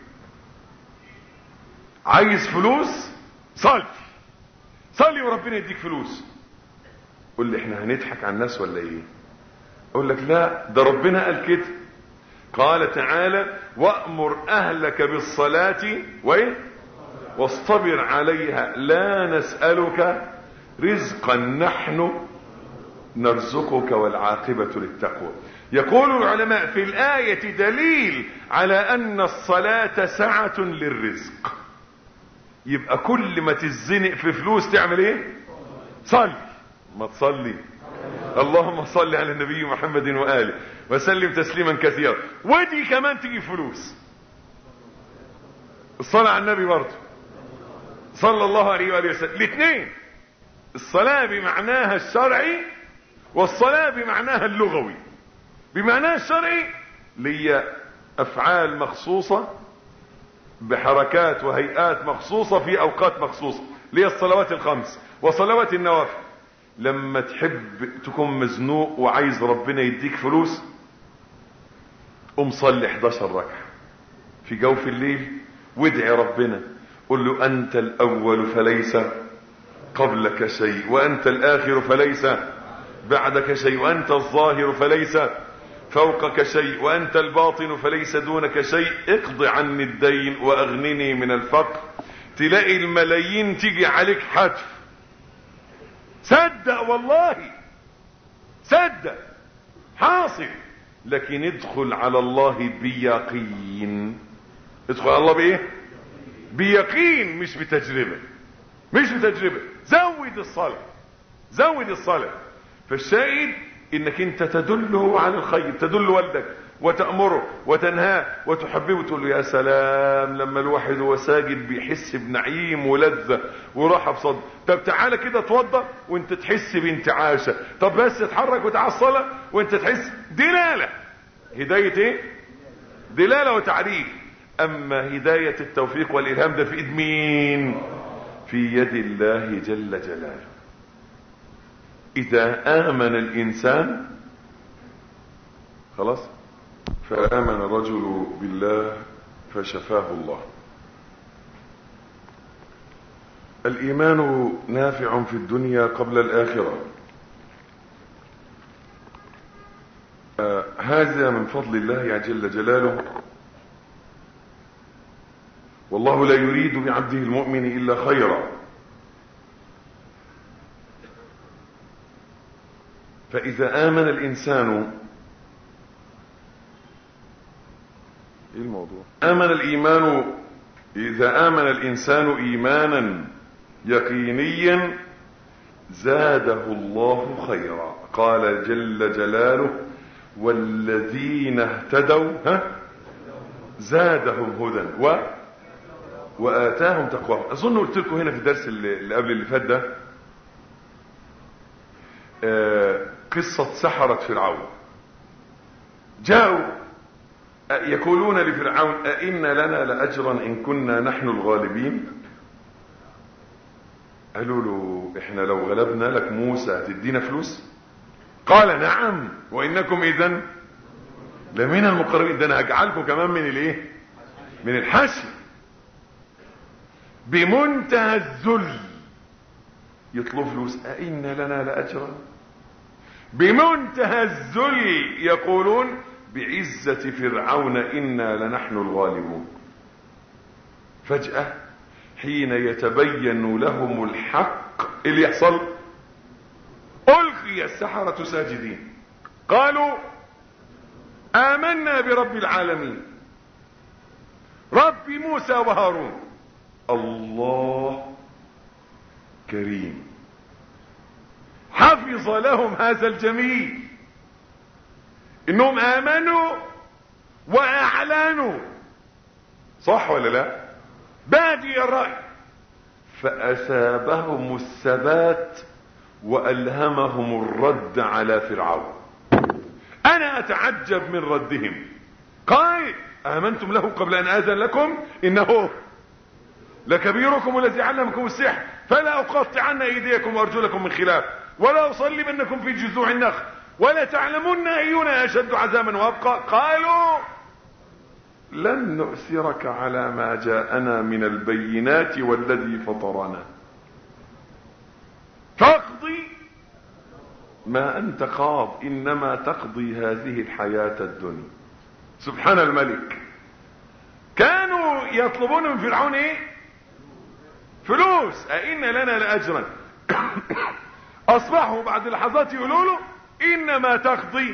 عايز فلوس صلي صلي وربنا يديك فلوس قول لي احنا هنضحك على الناس ولا ايه اقول لك لا ده ربنا قال كده قال تعالى وامر اهلك بالصلاه وايه واصطبر عليها لا نسالك رزقا نحن نرزقك والعاقبه للتقوى يقول العلماء في الايه دليل على ان الصلاه سعه للرزق يبقى كل ما تزنق في فلوس تعمل ايه صلي ما تصلي اللهم صل على النبي محمد واله وسلم تسليما كثيرا ودي كمان تجي فلوس الصلاة على النبي برضه صلى الله عليه وآله وسلم الاثنين الصلاة بمعناها الشرعي والصلاة بمعناها اللغوي بمعناها الشرعي لي أفعال مخصوصة بحركات وهيئات مخصوصة في أوقات مخصوصة لي الصلوات الخمس وصلوات النوافل لما تحب تكون مزنوق وعايز ربنا يديك فلوس قم صلي 11 ركعه في جوف الليل وادعي ربنا قل له انت الاول فليس قبلك شيء وانت الاخر فليس بعدك شيء وانت الظاهر فليس فوقك شيء وانت الباطن فليس دونك شيء اقض عني الدين واغنني من الفقر تلاقي الملايين تيجي عليك حتف صدق والله صدق حاصل لكن ادخل على الله بيقين ادخل على الله بايه بيقين مش بتجربه مش بتجربه زود الصلاه زود الصلاه فالشاهد انك انت تدله على الخير تدل والدك وتأمره وتنهاه وتحببه وتقول له يا سلام لما الواحد هو ساجد بيحس بنعيم ولذة وراحة بصدر طب تعالى كده اتوضى وانت تحس بانتعاشة طب بس اتحرك وتعالى الصلاة وانت تحس دلالة هداية ايه دلالة وتعريف اما هداية التوفيق والالهام ده في ايد مين في يد الله جل جلاله اذا امن الانسان خلاص فآمن الرجل بالله فشفاه الله الإيمان نافع في الدنيا قبل الآخرة آه هذا من فضل الله جل جلاله والله لا يريد بعبده المؤمن إلا خيرا فإذا آمن الإنسان ايه الموضوع امن الايمان اذا امن الانسان ايمانا يقينيا زاده الله خيرا قال جل جلاله والذين اهتدوا ها زادهم هدى و واتاهم تقواهم اظن قلت لكم هنا في الدرس اللي, اللي قبل اللي فات ده آه قصه سحره فرعون جاءوا يقولون لفرعون أئن لنا لأجرا إن كنا نحن الغالبين قالوا له إحنا لو غلبنا لك موسى هتدينا فلوس قال نعم وإنكم إذا لمن المقربين ده أنا هجعلكم كمان من الإيه من الحشي بمنتهى الذل يطلب فلوس أئن لنا لأجرا بمنتهى الذل يقولون بعزة فرعون إنا لنحن الغالبون فجأة حين يتبين لهم الحق اللي يحصل ألقي السحرة ساجدين قالوا آمنا برب العالمين رب موسى وهارون الله كريم حفظ لهم هذا الجميل انهم امنوا واعلنوا صح ولا لا بادي الرأي فاثابهم الثبات والهمهم الرد على فرعون انا اتعجب من ردهم قال امنتم له قبل ان اذن لكم انه لكبيركم الذي علمكم السحر فلا اقطعن ايديكم وارجلكم من خلاف ولا اصلبنكم في جذوع النخل ولا تعلمن اينا اشد عذابا وابقى قالوا لن نؤثرك على ما جاءنا من البينات والذي فطرنا فاقضي ما انت قاض انما تقضي هذه الحياة الدنيا سبحان الملك كانوا يطلبون من فرعون ايه فلوس أئن لنا لأجرا أصبحوا بعد لحظات يقولوا له إنما تقضي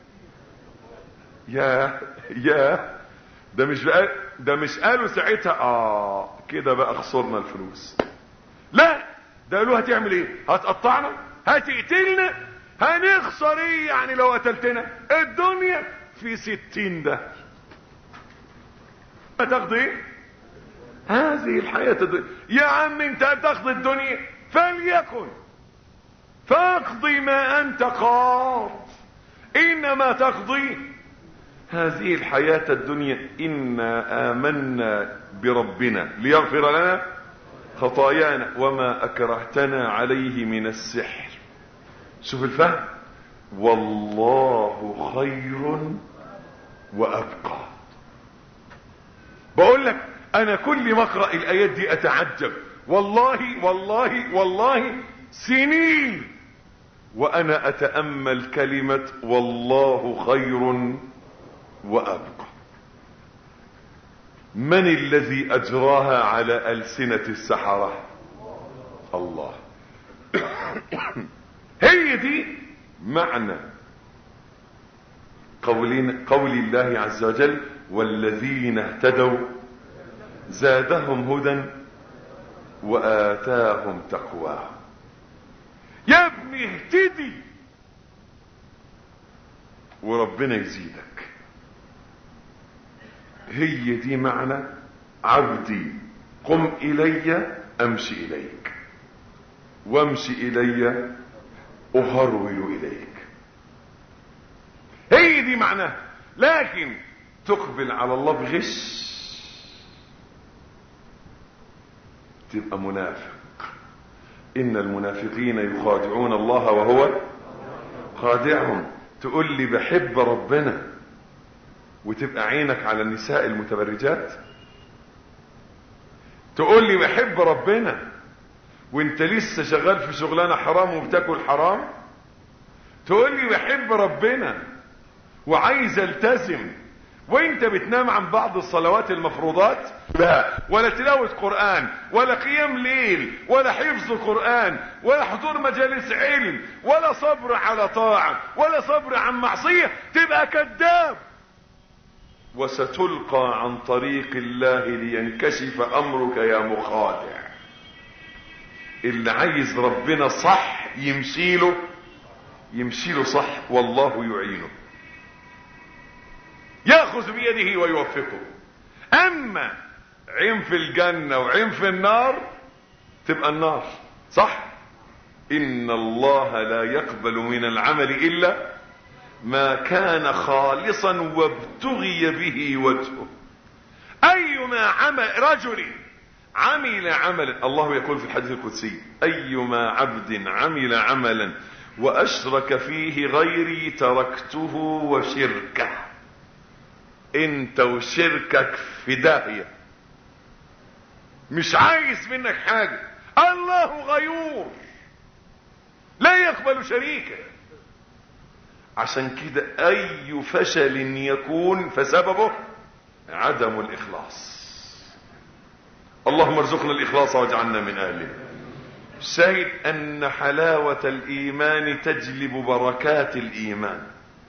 يا يا ده مش بقى ده مش قالوا ساعتها اه كده بقى خسرنا الفلوس لا ده قالوا هتعمل ايه هتقطعنا هتقتلنا هنخسر ايه يعني لو قتلتنا الدنيا في ستين ده تقضي ايه هذه الحياة الدنيا يا عم انت تقضي الدنيا فليكن فاقضي ما انت قاض انما تقضي هذه الحياة الدنيا انا امنا بربنا ليغفر لنا خطايانا وما اكرهتنا عليه من السحر شوف الفهم والله خير وابقى بقول لك انا كل ما اقرا الايات دي اتعجب والله والله والله سنين وانا اتامل كلمه والله خير وابقى من الذي اجراها على السنه السحره الله هي دي معنى قولين قول الله عز وجل والذين اهتدوا زادهم هدى وآتاهم تقواهم يا ابني اهتدي وربنا يزيدك هي دي معنى عبدي قم إلي أمشي إليك وامشي إلي أهرول إليك هي دي معناه لكن تقبل على الله بغش تبقى منافق ان المنافقين يخادعون الله وهو خادعهم تقول لي بحب ربنا وتبقى عينك على النساء المتبرجات تقول لي بحب ربنا وانت لسه شغال في شغلانه حرام وبتاكل حرام تقول لي بحب ربنا وعايز التزم وانت بتنام عن بعض الصلوات المفروضات لا ولا تلاوة قرآن ولا قيام ليل ولا حفظ قرآن ولا حضور مجالس علم ولا صبر على طاعة ولا صبر عن معصية تبقى كذاب وستلقى عن طريق الله لينكشف امرك يا مخادع اللي عايز ربنا صح يمشيله يمشيله صح والله يعينه ياخذ بيده ويوفقه اما عين في الجنة وعين في النار تبقى النار صح ان الله لا يقبل من العمل الا ما كان خالصا وابتغي به وجهه ايما عمل رجل عمل عملا الله يقول في الحديث القدسي ايما عبد عمل عملا واشرك فيه غيري تركته وشركه انت وشركك في داهية مش عايز منك حاجة الله غيور لا يقبل شريكا عشان كده اي فشل يكون فسببه عدم الاخلاص اللهم ارزقنا الاخلاص واجعلنا من اهله شاهد ان حلاوة الايمان تجلب بركات الايمان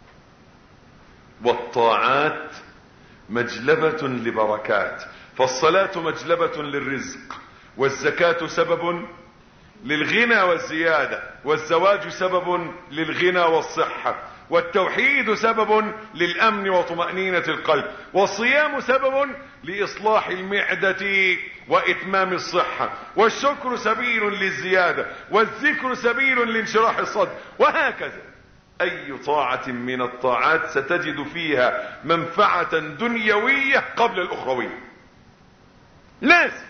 والطاعات مجلبة لبركات فالصلاة مجلبة للرزق والزكاة سبب للغنى والزيادة والزواج سبب للغنى والصحة والتوحيد سبب للأمن وطمأنينة القلب والصيام سبب لإصلاح المعدة وإتمام الصحة والشكر سبيل للزيادة والذكر سبيل لانشراح الصدر وهكذا اي طاعة من الطاعات ستجد فيها منفعة دنيوية قبل الاخروية لازم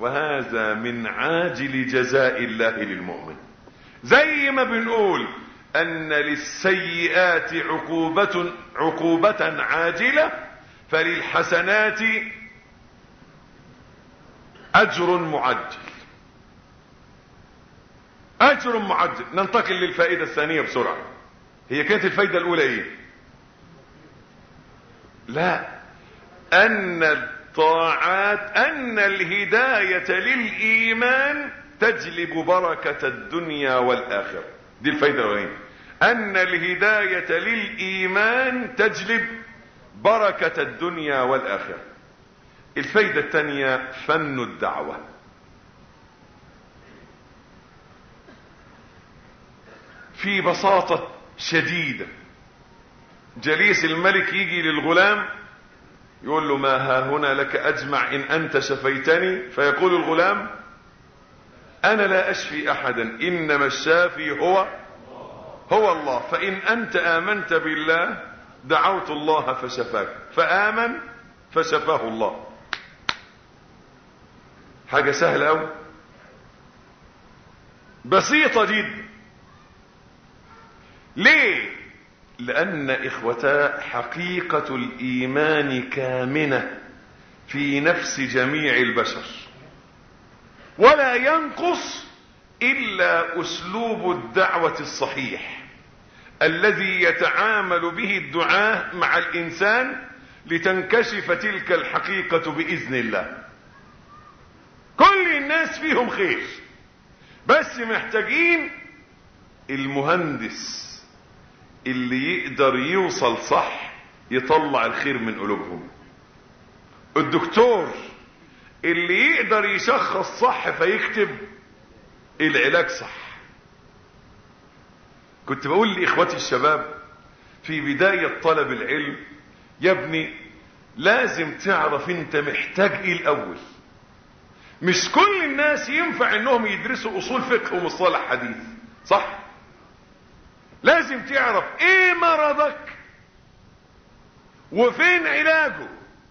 وهذا من عاجل جزاء الله للمؤمن زي ما بنقول ان للسيئات عقوبة عقوبة عاجلة فللحسنات اجر معجل اجر معجل ننتقل للفائدة الثانية بسرعة هي كانت الفائدة الاولى ايه لا ان الطاعات ان الهداية للايمان تجلب بركة الدنيا والاخرة دي الفائدة الاولانية ان الهداية للايمان تجلب بركة الدنيا والاخرة الفائدة الثانية فن الدعوة في بساطة شديدة جليس الملك يجي للغلام يقول له ما ها هنا لك اجمع ان انت شفيتني فيقول الغلام انا لا اشفي احدا انما الشافي هو هو الله فان انت امنت بالله دعوت الله فشفاك فامن فشفاه الله حاجة سهلة أوي بسيطة جدا ليه لأن إخوتا حقيقة الإيمان كامنة في نفس جميع البشر ولا ينقص إلا أسلوب الدعوة الصحيح الذي يتعامل به الدعاة مع الإنسان لتنكشف تلك الحقيقة بإذن الله كل الناس فيهم خير بس محتاجين المهندس اللي يقدر يوصل صح يطلع الخير من قلوبهم الدكتور اللي يقدر يشخص صح فيكتب العلاج صح كنت بقول لاخوتي الشباب في بداية طلب العلم يا ابني لازم تعرف انت محتاج ايه الاول مش كل الناس ينفع انهم يدرسوا اصول فقه ومصطلح حديث صح لازم تعرف ايه مرضك وفين علاجه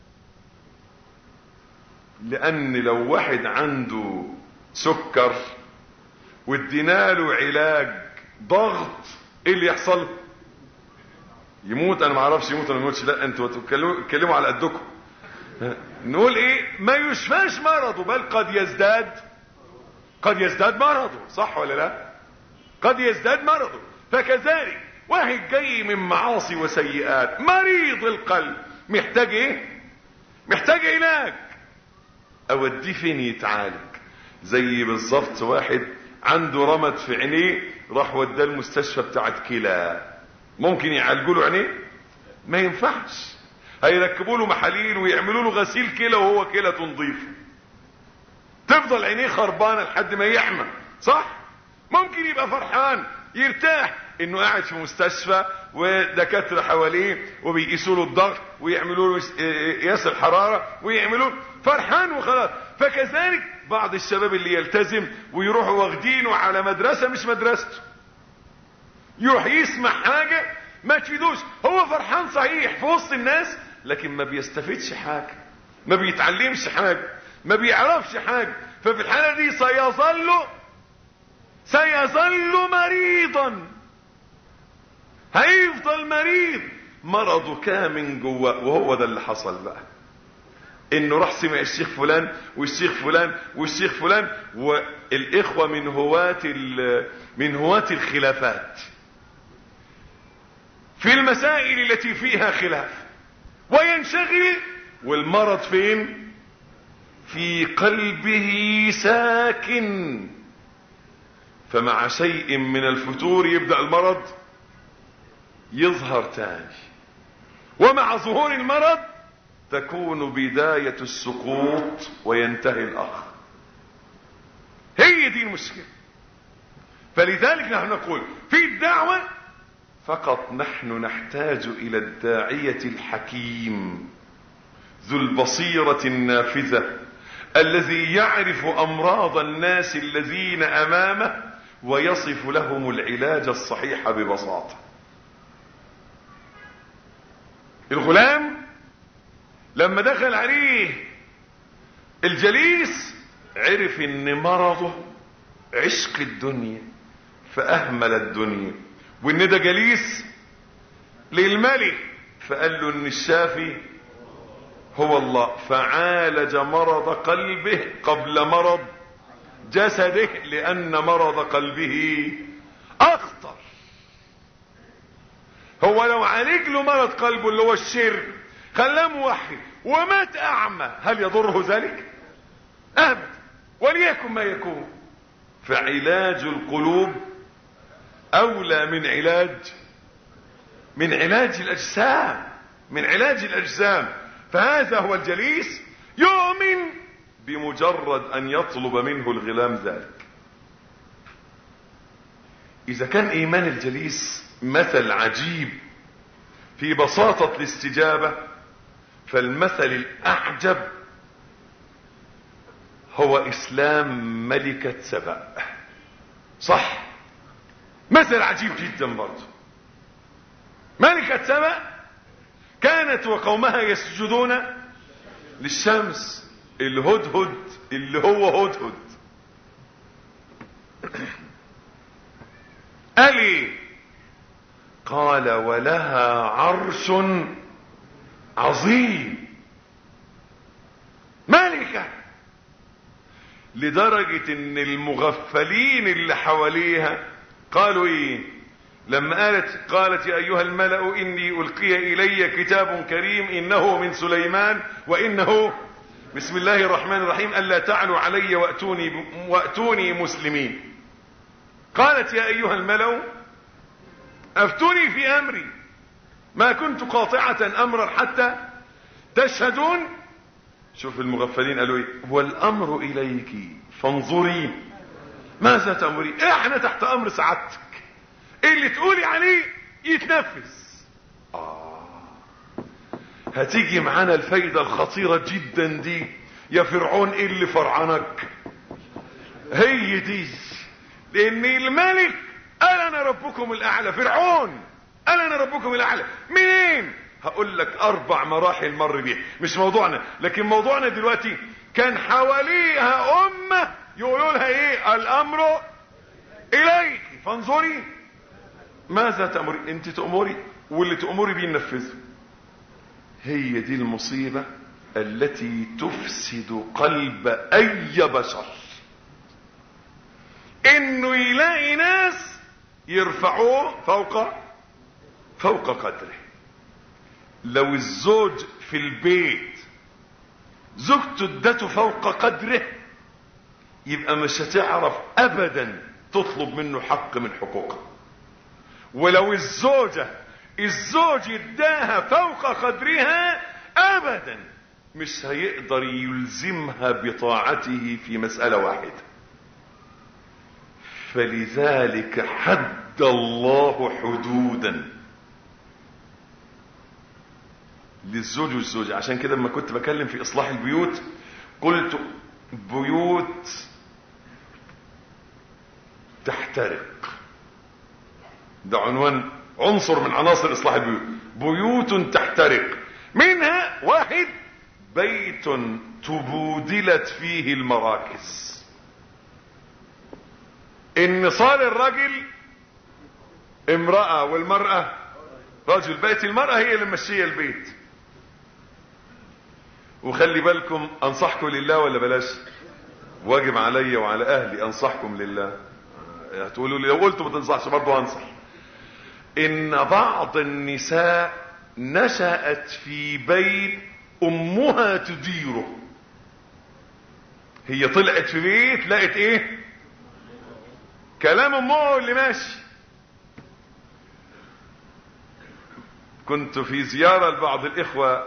لان لو واحد عنده سكر وادينا له علاج ضغط ايه اللي يحصل يموت انا ما اعرفش يموت ولا ما يموتش لا انتوا تتكلموا على قدكم نقول ايه ما يشفاش مرضه بل قد يزداد قد يزداد مرضه صح ولا لا قد يزداد مرضه فكذلك واحد جاي من معاصي وسيئات مريض القلب محتاج ايه محتاج علاج اوديه فين يتعالج زي بالظبط واحد عنده رمد في عينيه راح وداه المستشفى بتاعت كلى ممكن يعالجوا له عينيه ما ينفعش هيركبوا له محاليل ويعملوا له غسيل كلى وهو كلى نظيفه تفضل عينيه خربانه لحد ما يحمى صح ممكن يبقى فرحان يرتاح انه قاعد في مستشفى ودكاتره حواليه وبيقيسوا له الضغط ويعملوا له قياس الحراره ويعملوا فرحان وخلاص فكذلك بعض الشباب اللي يلتزم ويروحوا واخدينه على مدرسه مش مدرسته يروح يسمع حاجه ما تفيدوش هو فرحان صحيح في وسط الناس لكن ما بيستفيدش حاجه ما بيتعلمش حاجه ما بيعرفش حاجه ففي الحاله دي سيظل سيظل مريضا هيفضل مريض مرضه كامن جواه وهو ده اللي حصل بقى انه راح سمع الشيخ فلان والشيخ فلان والشيخ فلان والاخوه من هواة من هواة الخلافات في المسائل التي فيها خلاف وينشغل والمرض فين في قلبه ساكن فمع شيء من الفتور يبدأ المرض يظهر تاني ومع ظهور المرض تكون بداية السقوط وينتهي الأخ هي دي المشكلة فلذلك نحن نقول في الدعوة فقط نحن نحتاج إلى الداعية الحكيم ذو البصيرة النافذة الذي يعرف أمراض الناس الذين أمامه ويصف لهم العلاج الصحيح ببساطة الغلام لما دخل عليه الجليس عرف ان مرضه عشق الدنيا فاهمل الدنيا وان ده جليس للملك فقال له ان الشافي هو الله فعالج مرض قلبه قبل مرض جسده لان مرض قلبه اخطر هو لو عالج له مرض قلبه اللي هو الشرك خلاه موحد ومات اعمى هل يضره ذلك ابدا وليكن ما يكون فعلاج القلوب اولى من علاج من علاج الاجسام من علاج الاجسام فهذا هو الجليس يؤمن بمجرد ان يطلب منه الغلام ذلك اذا كان ايمان الجليس مثل عجيب في بساطة الاستجابة فالمثل الاعجب هو اسلام ملكة سبأ صح مثل عجيب جدا برضه ملكة سبأ كانت وقومها يسجدون للشمس الهدهد اللي هو هدهد قال ايه قال ولها عرش عظيم ملكة لدرجة ان المغفلين اللي حواليها قالوا ايه لما قالت قالت يا ايها الملأ اني القي الي كتاب كريم انه من سليمان وانه بسم الله الرحمن الرحيم الا تعلوا علي واتوني واتوني مسلمين قالت يا ايها الملأ افتوني في امري ما كنت قاطعة امرا حتى تشهدون شوف المغفلين قالوا ايه والامر اليك فانظري ماذا تأمري احنا تحت امر سعادتك اللي تقولي عليه يتنفذ آه. هتيجي معانا الفايدة الخطيرة جدا دي يا فرعون ايه اللي فرعنك هي دي لان الملك قال انا ربكم الاعلى فرعون قال انا ربكم الاعلى منين هقول لك اربع مراحل مر بيها مش موضوعنا لكن موضوعنا دلوقتي كان حواليها امة يقولوا لها ايه الامر اليك فانظري ماذا تأمري انت تأمري واللي تأمري بيه ننفذه هي دي المصيبة التي تفسد قلب اي بشر انه يلاقي ناس يرفعوه فوق فوق قدره لو الزوج في البيت زوجته ادته فوق قدره يبقى مش هتعرف ابدا تطلب منه حق من حقوقه ولو الزوجة الزوج اداها فوق قدرها ابدا مش هيقدر يلزمها بطاعته في مسألة واحدة فلذلك حد الله حدودا للزوج والزوجة عشان كده لما كنت بكلم في اصلاح البيوت قلت بيوت تحترق ده عنوان عنصر من عناصر اصلاح البيوت بيوت تحترق منها واحد بيت تبودلت فيه المراكز ان صار الرجل امرأة والمرأة رجل بقت المرأة هي اللي ماشية البيت وخلي بالكم انصحكم لله ولا بلاش واجب عليا وعلى اهلي انصحكم لله هتقولوا لي لو قلت ما تنصحش برضه هنصح ان بعض النساء نشأت في بيت امها تديره هي طلعت في بيت لقت ايه كلام امه اللي ماشي كنت في زيارة لبعض الاخوة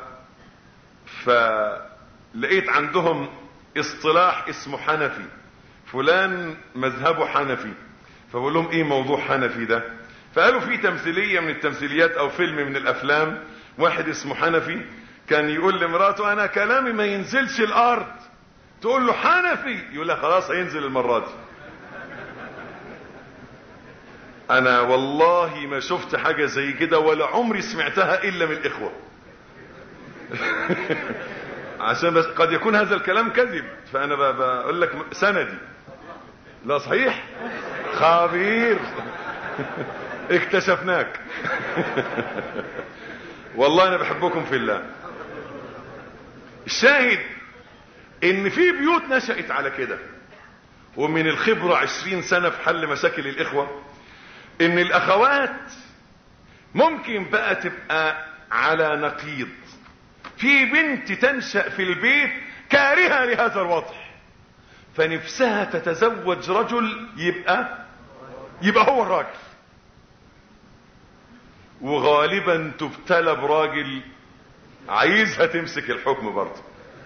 فلقيت عندهم اصطلاح اسمه حنفي فلان مذهبه حنفي فبقول لهم ايه موضوع حنفي ده فقالوا في تمثيلية من التمثيليات او فيلم من الافلام واحد اسمه حنفي كان يقول لمراته انا كلامي ما ينزلش الارض تقول له حنفي يقول لها خلاص هينزل المرة دي انا والله ما شفت حاجة زي كده ولا عمري سمعتها الا من الاخوة عشان بس قد يكون هذا الكلام كذب فانا بقول لك سندي لا صحيح خبير اكتشفناك والله انا بحبكم في الله الشاهد ان في بيوت نشأت على كده ومن الخبرة عشرين سنة في حل مشاكل الاخوة ان الاخوات ممكن بقى تبقى على نقيض في بنت تنشأ في البيت كارهة لهذا الوضع فنفسها تتزوج رجل يبقى يبقى هو الراجل وغالبا تبتلى براجل عايزها تمسك الحكم برضه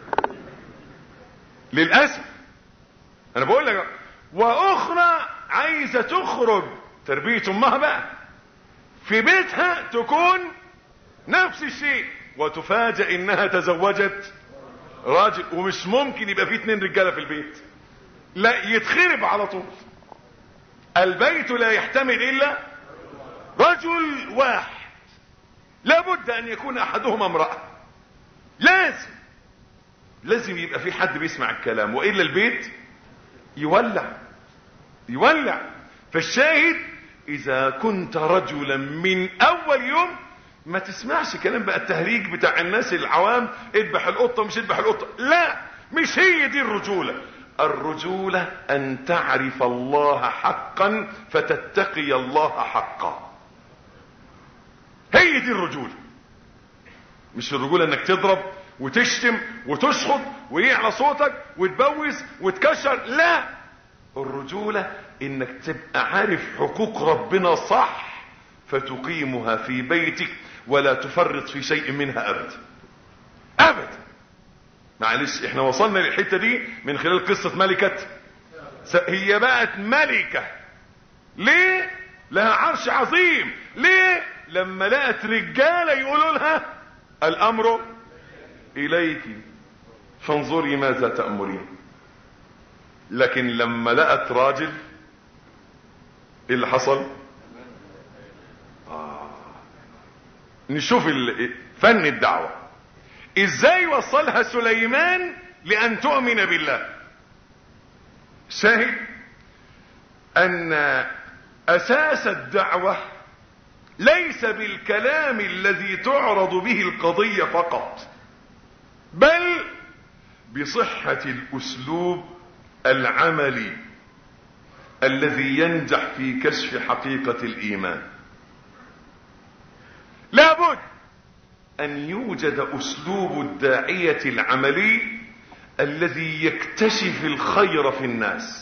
للاسف انا بقول لك واخرى عايزه تخرج تربيه امها بقى في بيتها تكون نفس الشيء وتفاجئ انها تزوجت راجل ومش ممكن يبقى في اتنين رجاله في البيت لا يتخرب على طول البيت لا يحتمل الا رجل واحد لابد ان يكون احدهما امرأة لازم لازم يبقى في حد بيسمع الكلام والا البيت يولع يولع فالشاهد اذا كنت رجلا من اول يوم ما تسمعش كلام بقى التهريج بتاع الناس العوام اذبح القطة مش اذبح القطة لا مش هي دي الرجولة الرجولة ان تعرف الله حقا فتتقي الله حقا هي دي الرجولة مش الرجولة انك تضرب وتشتم وتشخط ويعلى صوتك وتبوس وتكشر لا الرجولة انك تبقى عارف حقوق ربنا صح فتقيمها في بيتك ولا تفرط في شيء منها ابدا ابدا معلش احنا وصلنا للحته دي من خلال قصه ملكه هي بقت ملكه ليه لها عرش عظيم ليه لما لقت رجاله يقولوا لها الامر اليك فانظري ماذا تامرين لكن لما لقت راجل ايه اللي حصل آه. نشوف فن الدعوه ازاي وصلها سليمان لان تؤمن بالله شاهد ان اساس الدعوة ليس بالكلام الذي تعرض به القضية فقط بل بصحة الاسلوب العملي الذي ينجح في كشف حقيقة الايمان لابد ان يوجد اسلوب الداعية العملي الذي يكتشف الخير في الناس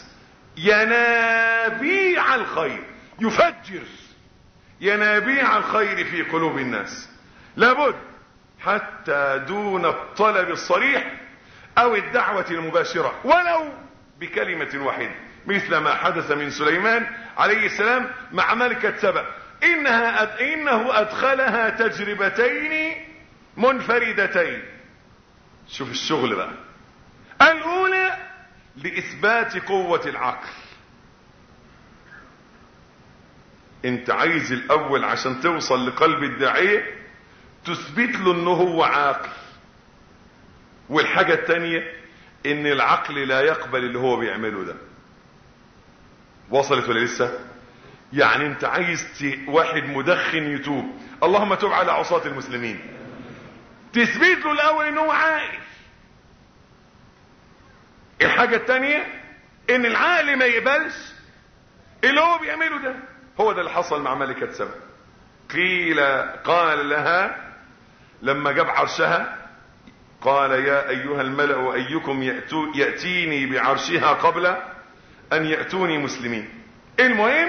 ينابيع الخير يفجر ينابيع الخير في قلوب الناس لابد حتى دون الطلب الصريح او الدعوة المباشرة ولو بكلمة واحدة مثل ما حدث من سليمان عليه السلام مع ملكة سبأ إنها أد... إنه أدخلها تجربتين منفردتين شوف الشغل بقى الأولى لإثبات قوة العقل انت عايز الأول عشان توصل لقلب الداعية تثبت له انه هو عاقل والحاجة التانية ان العقل لا يقبل اللي هو بيعمله ده وصلت ولا لسه يعني انت عايز ت... واحد مدخن يتوب اللهم تب على عصاة المسلمين تثبت له الاول ان هو عاقل الحاجة التانية ان العقل ما يقبلش اللي هو بيعمله ده هو ده اللي حصل مع ملكة سبا قيل قال لها لما جاب عرشها قال يا ايها الملأ ايكم يأتو يأتيني بعرشها قبل ان يأتوني مسلمين المهم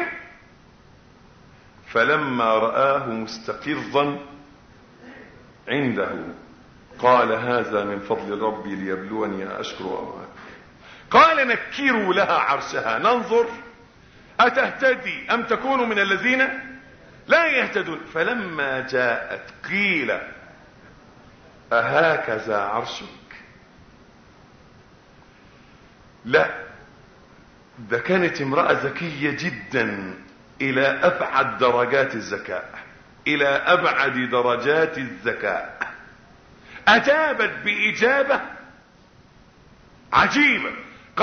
فلما رآه مستقرا عنده قال هذا من فضل ربي ليبلوني أشكر أو أكفر قال نكروا لها عرشها ننظر أتهتدي أم تكون من الذين لا يهتدون فلما جاءت قيل أهكذا عرشك لا ده كانت امرأة ذكية جدا الى ابعد درجات الذكاء الى ابعد درجات الذكاء اجابت باجابة عجيبة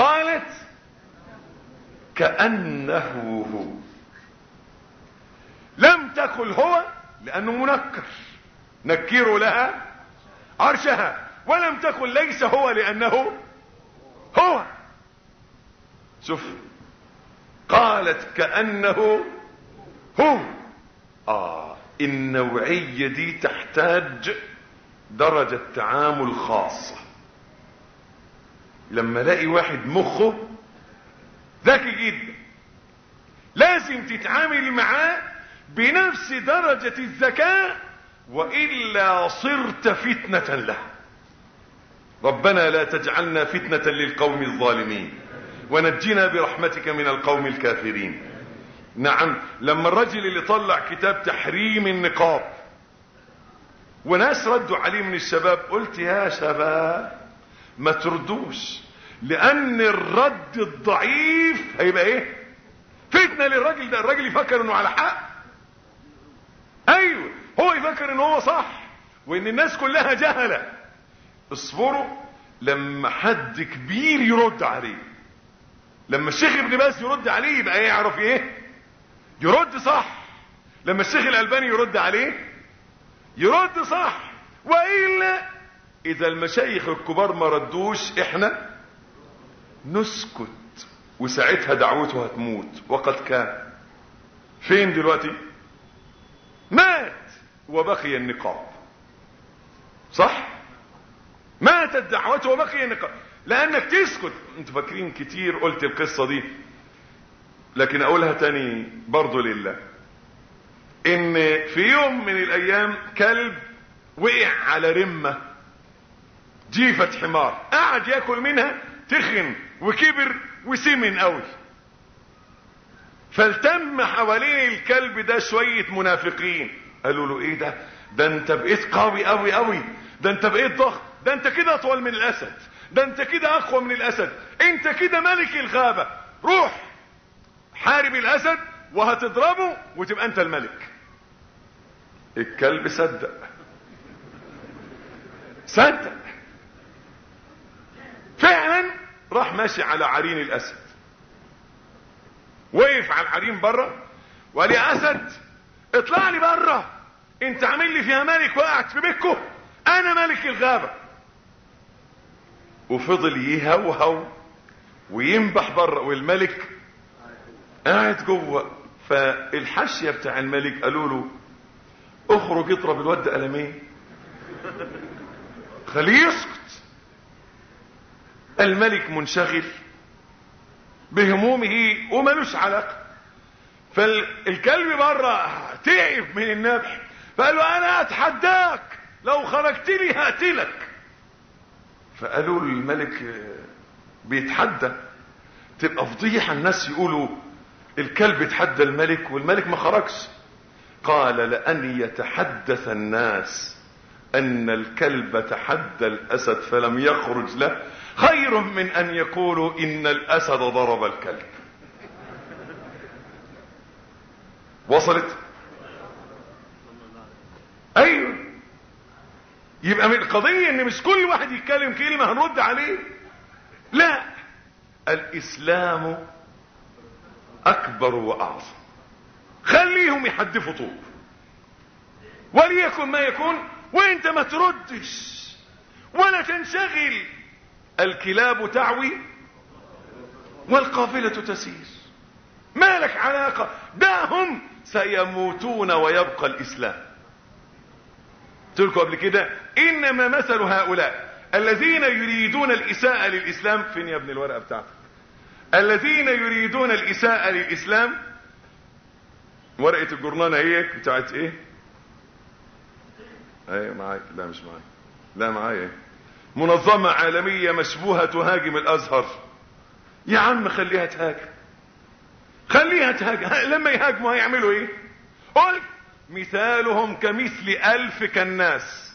قالت كأنه هو لم تقل هو لانه منكر نكر لها عرشها ولم تقل ليس هو لانه هو شوف قالت كأنه هو آه النوعية دي تحتاج درجة تعامل خاصة لما الاقي واحد مخه ذكي جدا لازم تتعامل معاه بنفس درجة الذكاء وإلا صرت فتنة له ربنا لا تجعلنا فتنة للقوم الظالمين ونجنا برحمتك من القوم الكافرين نعم لما الرجل اللي طلع كتاب تحريم النقاب وناس ردوا عليه من الشباب قلت يا شباب ما تردوش لان الرد الضعيف هيبقى ايه فتنة للراجل ده الراجل يفكر انه على حق ايوه هو يفكر ان هو صح وان الناس كلها جهلة اصبروا لما حد كبير يرد عليه لما الشيخ ابن باز يرد عليه يبقى ايه يعرف ايه يرد صح لما الشيخ الالباني يرد عليه يرد صح والا اذا المشايخ الكبار ما ردوش احنا نسكت وساعتها دعوته هتموت وقد كان فين دلوقتي مات وبقي النقاب صح ماتت دعوته وبقي النقاب لانك تسكت انتوا فاكرين كتير قلت القصة دي لكن اقولها تاني برضو لله ان في يوم من الايام كلب وقع على رمة جيفة حمار قعد ياكل منها تخن وكبر وسمن قوي فالتم حوالين الكلب ده شوية منافقين قالوا له ايه ده ده انت بقيت قوي قوي قوي ده انت بقيت ضخم ده انت كده اطول من الاسد ده انت كده اقوى من الاسد انت كده ملك الغابة روح حارب الاسد وهتضربه وتبقى انت الملك الكلب صدق صدق فعلا راح ماشي على عرين الاسد وقف على العرين بره وقال يا اسد اطلع لي بره انت عامل لي فيها ملك وقعت في بيتكم انا ملك الغابة وفضل يهوهو وينبح بره والملك قاعد جوه فالحاشيه بتاع الملك قالوا له اخرج اضرب الواد قلمين خليه يسكت الملك منشغل بهمومه وملوش علاقه فالكلب بره تعب من النبح فقال له انا اتحداك لو خرجت لي هقتلك فقالوا الملك بيتحدى تبقى فضيحه الناس يقولوا الكلب اتحدى الملك والملك ما خرجش قال لأن يتحدث الناس أن الكلب تحدى الأسد فلم يخرج له خير من أن يقولوا إن الأسد ضرب الكلب وصلت أيوه يبقى من القضية ان مش كل واحد يتكلم كلمة هنرد عليه لا الاسلام اكبر واعظم خليهم يحدفوا طوب وليكن ما يكون وانت ما تردش ولا تنشغل الكلاب تعوي والقافلة تسير ما لك علاقة دعهم سيموتون ويبقى الاسلام قلت لكم قبل كده انما مثل هؤلاء الذين يريدون الاساءة للاسلام فين يا ابن الورقة بتاعتك الذين يريدون الاساءة للاسلام ورقة الجرنانة هي بتاعت ايه ايه معاك لا مش معاك لا معايا منظمة عالمية مشبوهة تهاجم الازهر يا عم خليها تهاجم خليها تهاجم لما يهاجموا هيعملوا ايه قلت مثالهم كمثل ألف كناس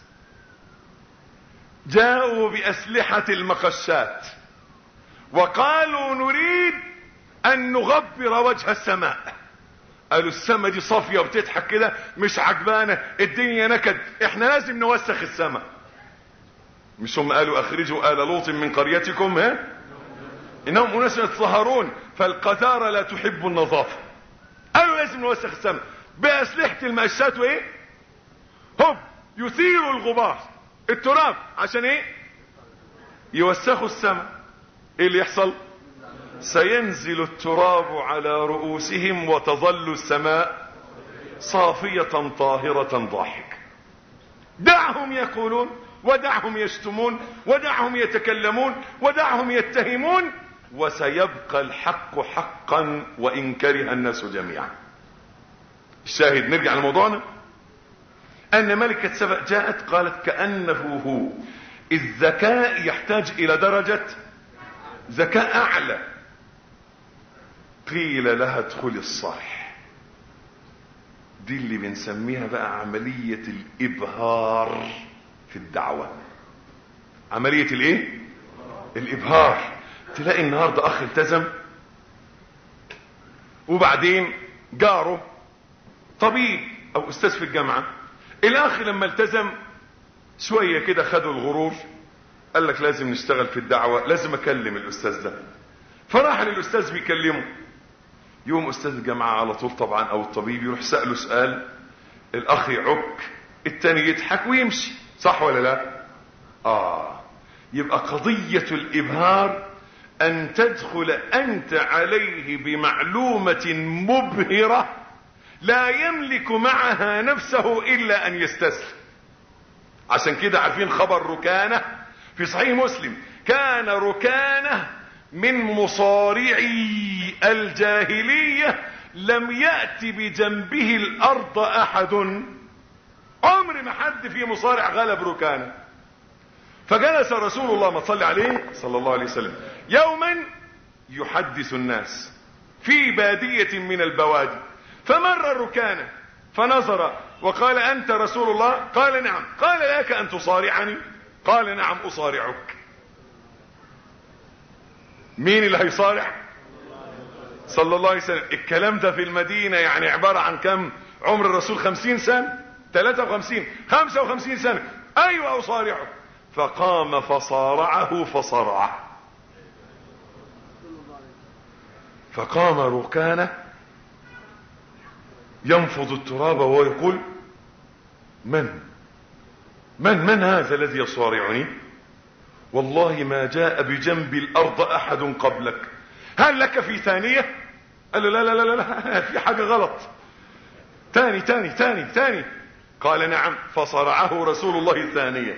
جاءوا بأسلحة المقشات وقالوا نريد أن نغبر وجه السماء قالوا السماء دي صافية وبتضحك كده مش عجبانة الدنيا نكد احنا لازم نوسخ السماء مش هم قالوا اخرجوا آل لوط من قريتكم ها انهم اناس يتطهرون فالقذارة لا تحب النظافة قالوا لازم نوسخ السماء باسلحة المقشات وايه هم يثيروا الغبار التراب عشان ايه يوسخوا السماء ايه اللي يحصل سينزل التراب على رؤوسهم وتظل السماء صافية طاهرة ضاحكة دعهم يقولون ودعهم يشتمون ودعهم يتكلمون ودعهم يتهمون وسيبقى الحق حقا وان كره الناس جميعا الشاهد نرجع لموضوعنا ان ملكة سبأ جاءت قالت كأنه هو الذكاء يحتاج الى درجة ذكاء اعلى قيل لها ادخلي الصرح دي اللي بنسميها بقى عملية الابهار في الدعوة عملية الايه الابهار تلاقي النهاردة اخ التزم وبعدين جاره طبيب او استاذ في الجامعة الاخ لما التزم شوية كده خدوا الغرور قال لك لازم نشتغل في الدعوة لازم اكلم الاستاذ ده فراح للاستاذ بيكلمه يوم استاذ الجامعة على طول طبعا او الطبيب يروح سأله سؤال الاخ يعك التاني يضحك ويمشي صح ولا لا اه يبقى قضية الابهار ان تدخل انت عليه بمعلومة مبهرة لا يملك معها نفسه الا ان يستسلم عشان كده عارفين خبر ركانة في صحيح مسلم كان ركانة من مصارعي الجاهلية لم يأتي بجنبه الارض احد عمر ما حد في مصارع غلب ركانه فجلس رسول الله ما صلى عليه صلى الله عليه وسلم يوما يحدث الناس في بادية من البوادي فمر ركانه فنظر وقال انت رسول الله قال نعم قال لك ان تصارعني قال نعم اصارعك مين اللي هيصارع صلى الله عليه وسلم الكلام ده في المدينة يعني عبارة عن كم عمر الرسول خمسين سنة 53 55 سنة ايوه اصارعه فقام فصارعه فصرعه فقام ركانه ينفض التراب ويقول من من من هذا الذي يصارعني والله ما جاء بجنب الارض احد قبلك هل لك في ثانية قال له لا لا لا لا في حاجة غلط تاني تاني تاني تاني قال نعم فصرعه رسول الله الثانية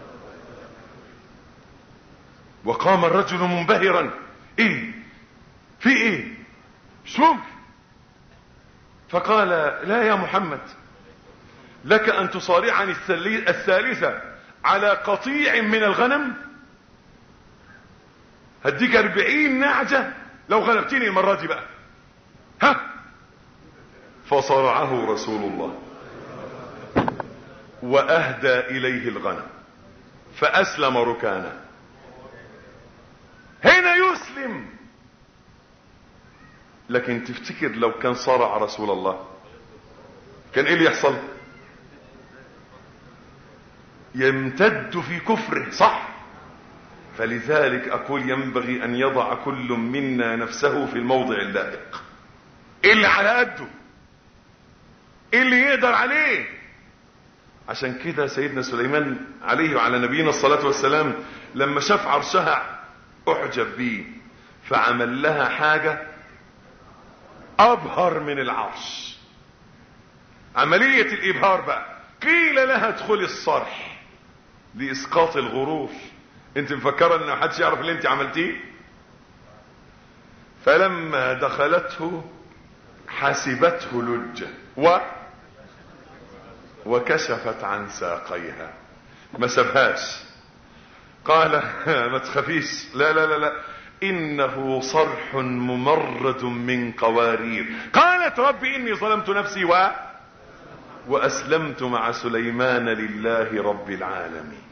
وقام الرجل منبهرا ايه في ايه مش ممكن فقال لا يا محمد لك ان تصارعني الثالثة على قطيع من الغنم هديك اربعين نعجة لو غلبتني المرة دي بقى ها فصرعه رسول الله واهدى اليه الغنم فاسلم ركانه هنا يسلم لكن تفتكر لو كان صرع رسول الله كان ايه اللي يحصل يمتد في كفره صح فلذلك اقول ينبغي ان يضع كل منا نفسه في الموضع اللائق اللي على قده اللي يقدر عليه عشان كده سيدنا سليمان عليه وعلى نبينا الصلاة والسلام لما شاف عرشها اعجب بيه فعمل لها حاجة ابهر من العرش عملية الابهار بقى قيل لها ادخلي الصرح لاسقاط الغرور انت مفكرة ان محدش يعرف اللي انت عملتيه فلما دخلته حسبته لجة و وكشفت عن ساقيها ما سبهاش قال ما تخافيش لا لا لا لا انه صرح ممرد من قوارير قالت ربي اني ظلمت نفسي و واسلمت مع سليمان لله رب العالمين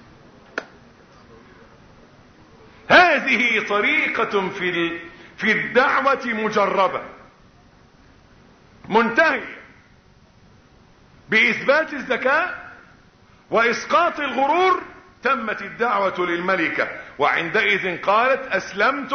هذه طريقة في في الدعوة مجربة منتهية بإثبات الذكاء وإسقاط الغرور تمت الدعوة للملكة وعندئذ قالت أسلمت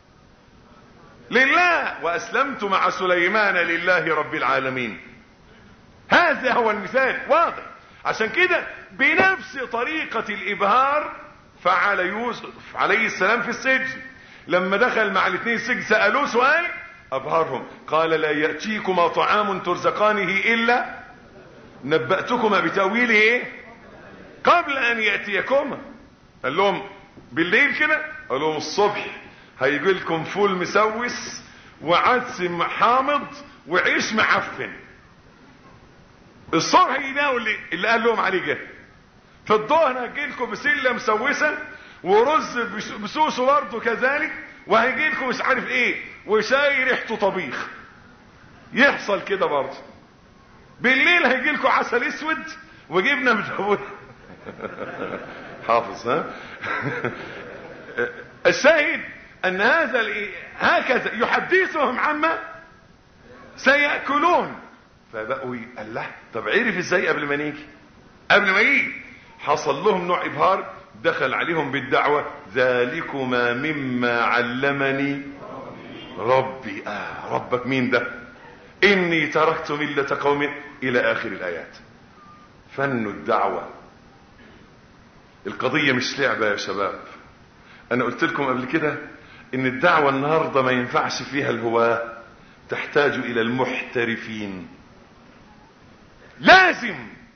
لله وأسلمت مع سليمان لله رب العالمين هذا هو المثال واضح عشان كده بنفس طريقة الابهار فعل يوسف عليه السلام في السجن لما دخل مع الاثنين السجن سألوه سؤال ابهرهم قال لا يأتيكما طعام ترزقانه الا نبأتكما بتأويله ايه قبل ان يأتيكما قال لهم بالليل كده قال لهم الصبح هيجي لكم فول مسوس وعدس حامض وعيش معفن الصبح يلاقوا اللي, اللي قال لهم عليه جه في الظهر هيجي لكم بسله مسوسه ورز بسوسه برضه كذلك وهيجي لكم مش عارف ايه وشاي ريحته طبيخ يحصل كده برضه بالليل هيجي لكم عسل اسود وجبنه مدوره حافظ ها الشاهد ان هذا هكذا يحدثهم عما سيأكلون فبقوا قال له طب عرف ازاي قبل ما نيجي قبل ما يجي حصل لهم نوع ابهار دخل عليهم بالدعوة ذلكما مما علمني ربي آه ربك مين ده اني تركت ملة قوم الى اخر الايات فن الدعوة القضية مش لعبة يا شباب انا قلت لكم قبل كده ان الدعوة النهاردة ما ينفعش فيها الهواة تحتاج الى المحترفين لازم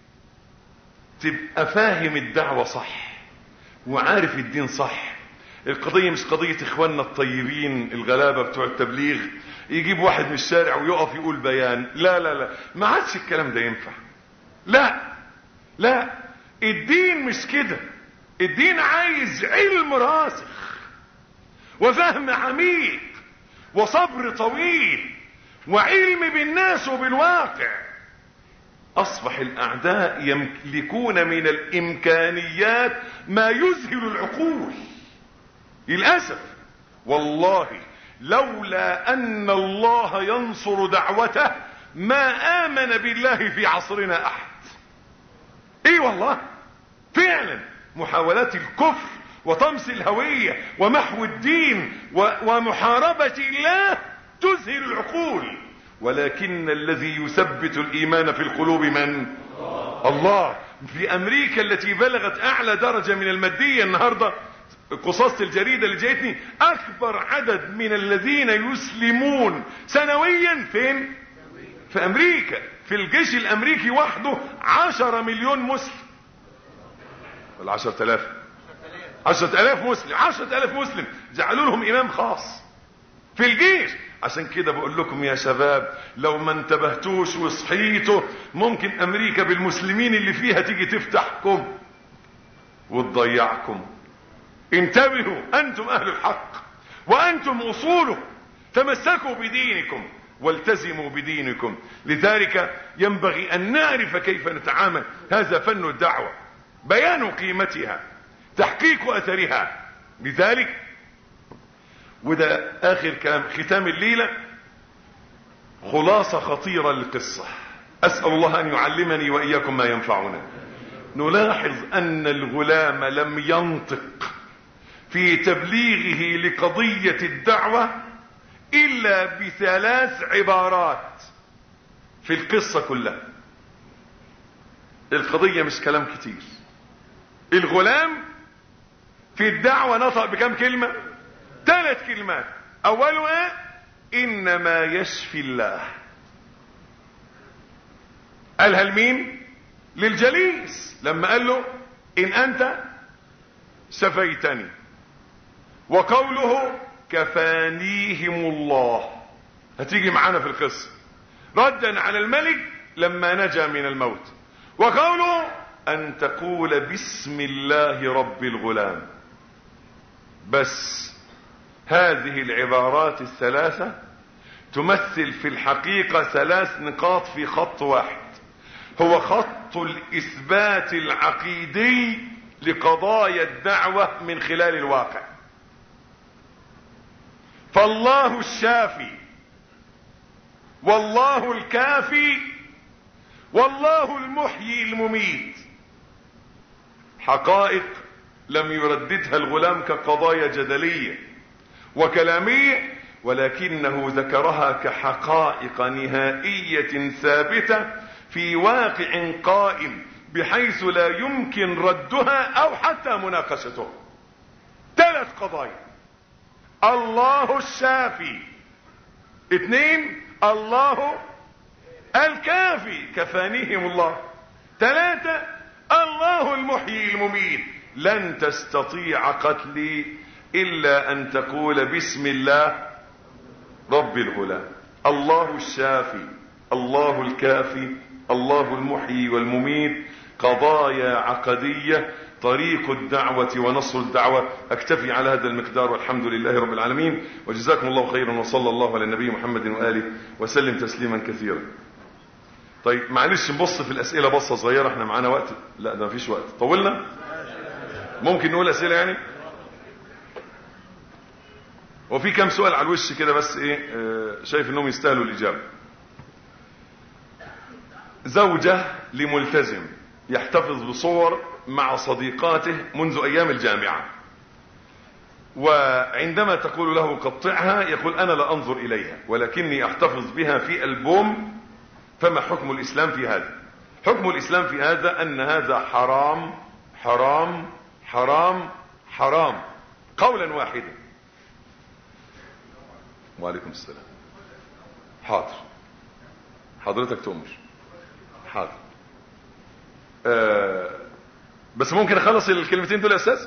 تبقى فاهم الدعوة صح وعارف الدين صح القضية مش قضية اخواننا الطيبين الغلابة بتوع التبليغ يجيب واحد من الشارع ويقف يقول بيان لا لا لا ما عادش الكلام ده ينفع لا لا الدين مش كده الدين عايز علم راسخ وفهم عميق وصبر طويل وعلم بالناس وبالواقع اصبح الاعداء يملكون من الامكانيات ما يذهل العقول للاسف والله لولا ان الله ينصر دعوته ما امن بالله في عصرنا احد ايه والله فعلا محاولات الكفر وطمس الهوية ومحو الدين ومحاربة الله تذهل العقول ولكن الذي يثبت الايمان في القلوب من الله في امريكا التي بلغت اعلى درجة من المادية النهاردة قصاص الجريدة اللي جايتني اكبر عدد من الذين يسلمون سنويا فين في امريكا في الجيش الامريكي وحده عشرة مليون مسلم ولا عشرة الاف عشرة الاف مسلم عشرة الاف مسلم جعلوا لهم امام خاص في الجيش عشان كده بقول لكم يا شباب لو ما انتبهتوش وصحيتوا ممكن امريكا بالمسلمين اللي فيها تيجي تفتحكم وتضيعكم انتبهوا انتم اهل الحق وانتم اصوله تمسكوا بدينكم والتزموا بدينكم لذلك ينبغي ان نعرف كيف نتعامل هذا فن الدعوة بيان قيمتها تحقيق اثرها لذلك وده اخر كلام ختام الليلة خلاصة خطيرة للقصة اسأل الله ان يعلمني واياكم ما ينفعنا نلاحظ ان الغلام لم ينطق في تبليغه لقضية الدعوة الا بثلاث عبارات في القصة كلها القضية مش كلام كتير الغلام في الدعوة نطق بكم كلمة ثلاث كلمات اولها انما يشفي الله قالها لمين للجليس لما قال له ان انت شفيتني وقوله كفانيهم الله هتيجي معانا في القصة ردا على الملك لما نجا من الموت وقوله ان تقول بسم الله رب الغلام بس هذه العبارات الثلاثة تمثل في الحقيقة ثلاث نقاط في خط واحد هو خط الاثبات العقيدي لقضايا الدعوة من خلال الواقع فالله الشافي والله الكافي والله المحيي المميت حقائق لم يرددها الغلام كقضايا جدلية وكلامية ولكنه ذكرها كحقائق نهائية ثابتة في واقع قائم بحيث لا يمكن ردها او حتى مناقشتها ثلاث قضايا الله الشافي اثنين الله الكافي كفانيهم الله ثلاثة الله المحيي المميت لن تستطيع قتلي الا ان تقول بسم الله رب الغلام الله الشافي الله الكافي الله المحيي والمميت قضايا عقدية طريق الدعوة ونصر الدعوة اكتفي على هذا المقدار والحمد لله رب العالمين وجزاكم الله خيرا وصلى الله على النبي محمد وآله وسلم تسليما كثيرا طيب معلش نبص في الأسئلة بصة صغيرة احنا معانا وقت لا ده مفيش وقت طولنا ممكن نقول أسئلة يعني وفي كام سؤال على الوش كده بس ايه اه شايف انهم يستاهلوا الاجابه زوجة لملتزم يحتفظ بصور مع صديقاته منذ ايام الجامعة وعندما تقول له قطعها يقول انا لا انظر اليها ولكني احتفظ بها في البوم فما حكم الاسلام في هذا حكم الاسلام في هذا ان هذا حرام حرام حرام حرام قولا واحدا وعليكم السلام حاضر حضرتك تؤمر حاضر آه بس ممكن اخلص الكلمتين دول يا استاذ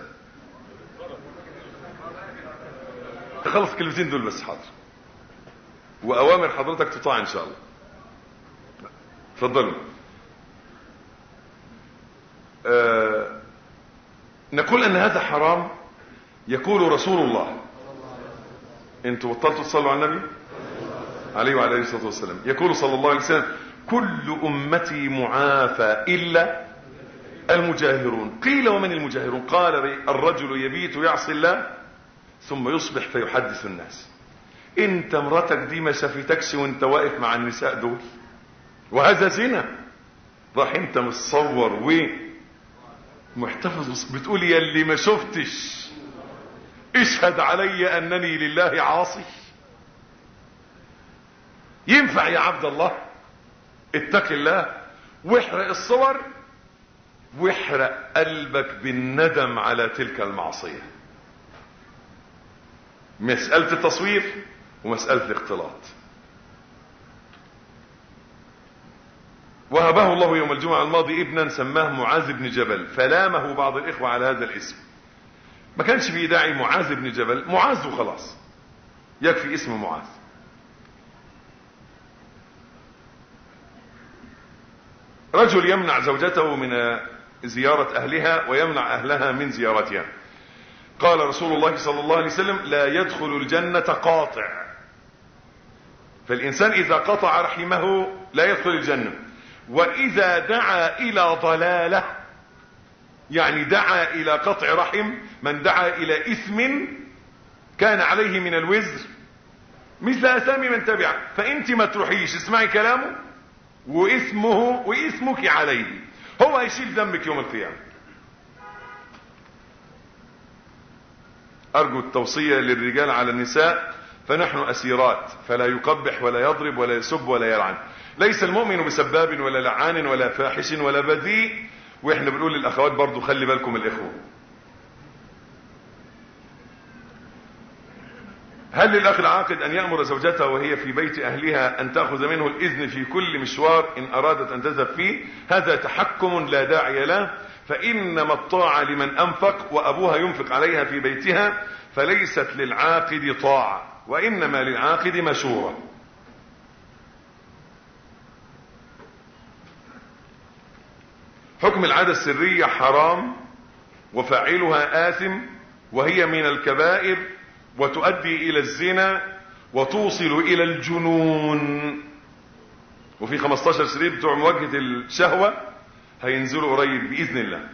اخلص الكلمتين دول بس حاضر واوامر حضرتك تطاع ان شاء الله اتفضلوا آه نقول ان هذا حرام يقول رسول الله انتوا بطلتوا تصلوا على النبي عليه وعلى اله الصلاه والسلام يقول صلى الله عليه وسلم كل امتي معافى الا المجاهرون قيل ومن المجاهرون قال الرجل يبيت يعصي الله ثم يصبح فيحدث الناس انت مراتك دي ما شافتكش وانت واقف مع النساء دول وهذا زنا راح انت متصور و محتفظ بتقول يا اللي ما شفتش اشهد علي انني لله عاصي ينفع يا عبد الله اتق الله واحرق الصور واحرق قلبك بالندم على تلك المعصية مسألة التصوير ومسألة الاختلاط وهبه الله يوم الجمعة الماضي ابنا سماه معاذ بن جبل فلامه بعض الإخوة على هذا الاسم ما كانش فيه داعي معاذ بن جبل معاذ وخلاص يكفي اسم معاذ رجل يمنع زوجته من زيارة أهلها ويمنع أهلها من زيارتها قال رسول الله صلى الله عليه وسلم لا يدخل الجنة قاطع فالإنسان إذا قطع رحمه لا يدخل الجنة وإذا دعا إلى ضلالة يعني دعا إلى قطع رحم من دعا إلى إثم كان عليه من الوزر مثل أسامي من تبعه فأنت ما تروحيش اسمعي كلامه واسمه واسمك عليه هو هيشيل ذنبك يوم القيامة أرجو التوصية للرجال على النساء فنحن أسيرات فلا يقبح ولا يضرب ولا يسب ولا يلعن ليس المؤمن بسباب ولا لعان ولا فاحش ولا بذيء واحنا بنقول للأخوات برضو خلي بالكم الإخوة هل للأخ العاقد أن يأمر زوجته وهي في بيت أهلها أن تأخذ منه الإذن في كل مشوار إن أرادت أن تذهب فيه هذا تحكم لا داعي له فإنما الطاعة لمن أنفق وأبوها ينفق عليها في بيتها فليست للعاقد طاعة وإنما للعاقد مشورة حكم العادة السرية حرام وفاعلها آثم وهي من الكبائر وتؤدي الى الزنا وتوصل الى الجنون وفي 15 شريط بتوع مواجهة الشهوة هينزلوا قريب بإذن الله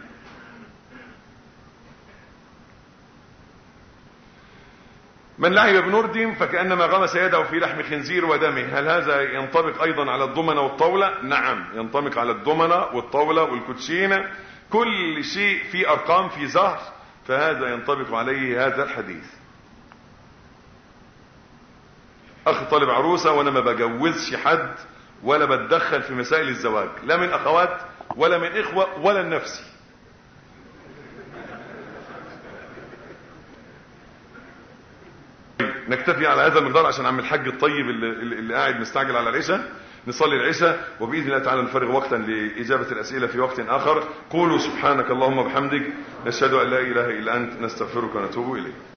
من لعب بنرد فكأنما غمس يده في لحم خنزير ودمه هل هذا ينطبق أيضا على الضمنة والطاولة نعم ينطبق على الضمنة والطاولة والكوتشينة كل شيء في أرقام في زهر فهذا ينطبق عليه هذا الحديث اخ طالب عروسة وانا ما بجوزش حد ولا بتدخل في مسائل الزواج لا من اخوات ولا من اخوة ولا النفسي نكتفي على هذا المقدار عشان عم الحاج الطيب اللي, اللي قاعد مستعجل على العشاء نصلي العشاء وبإذن الله تعالى نفرغ وقتا لإجابة الأسئلة في وقت آخر قولوا سبحانك اللهم وبحمدك نشهد أن لا إله إلا أنت نستغفرك ونتوب إليك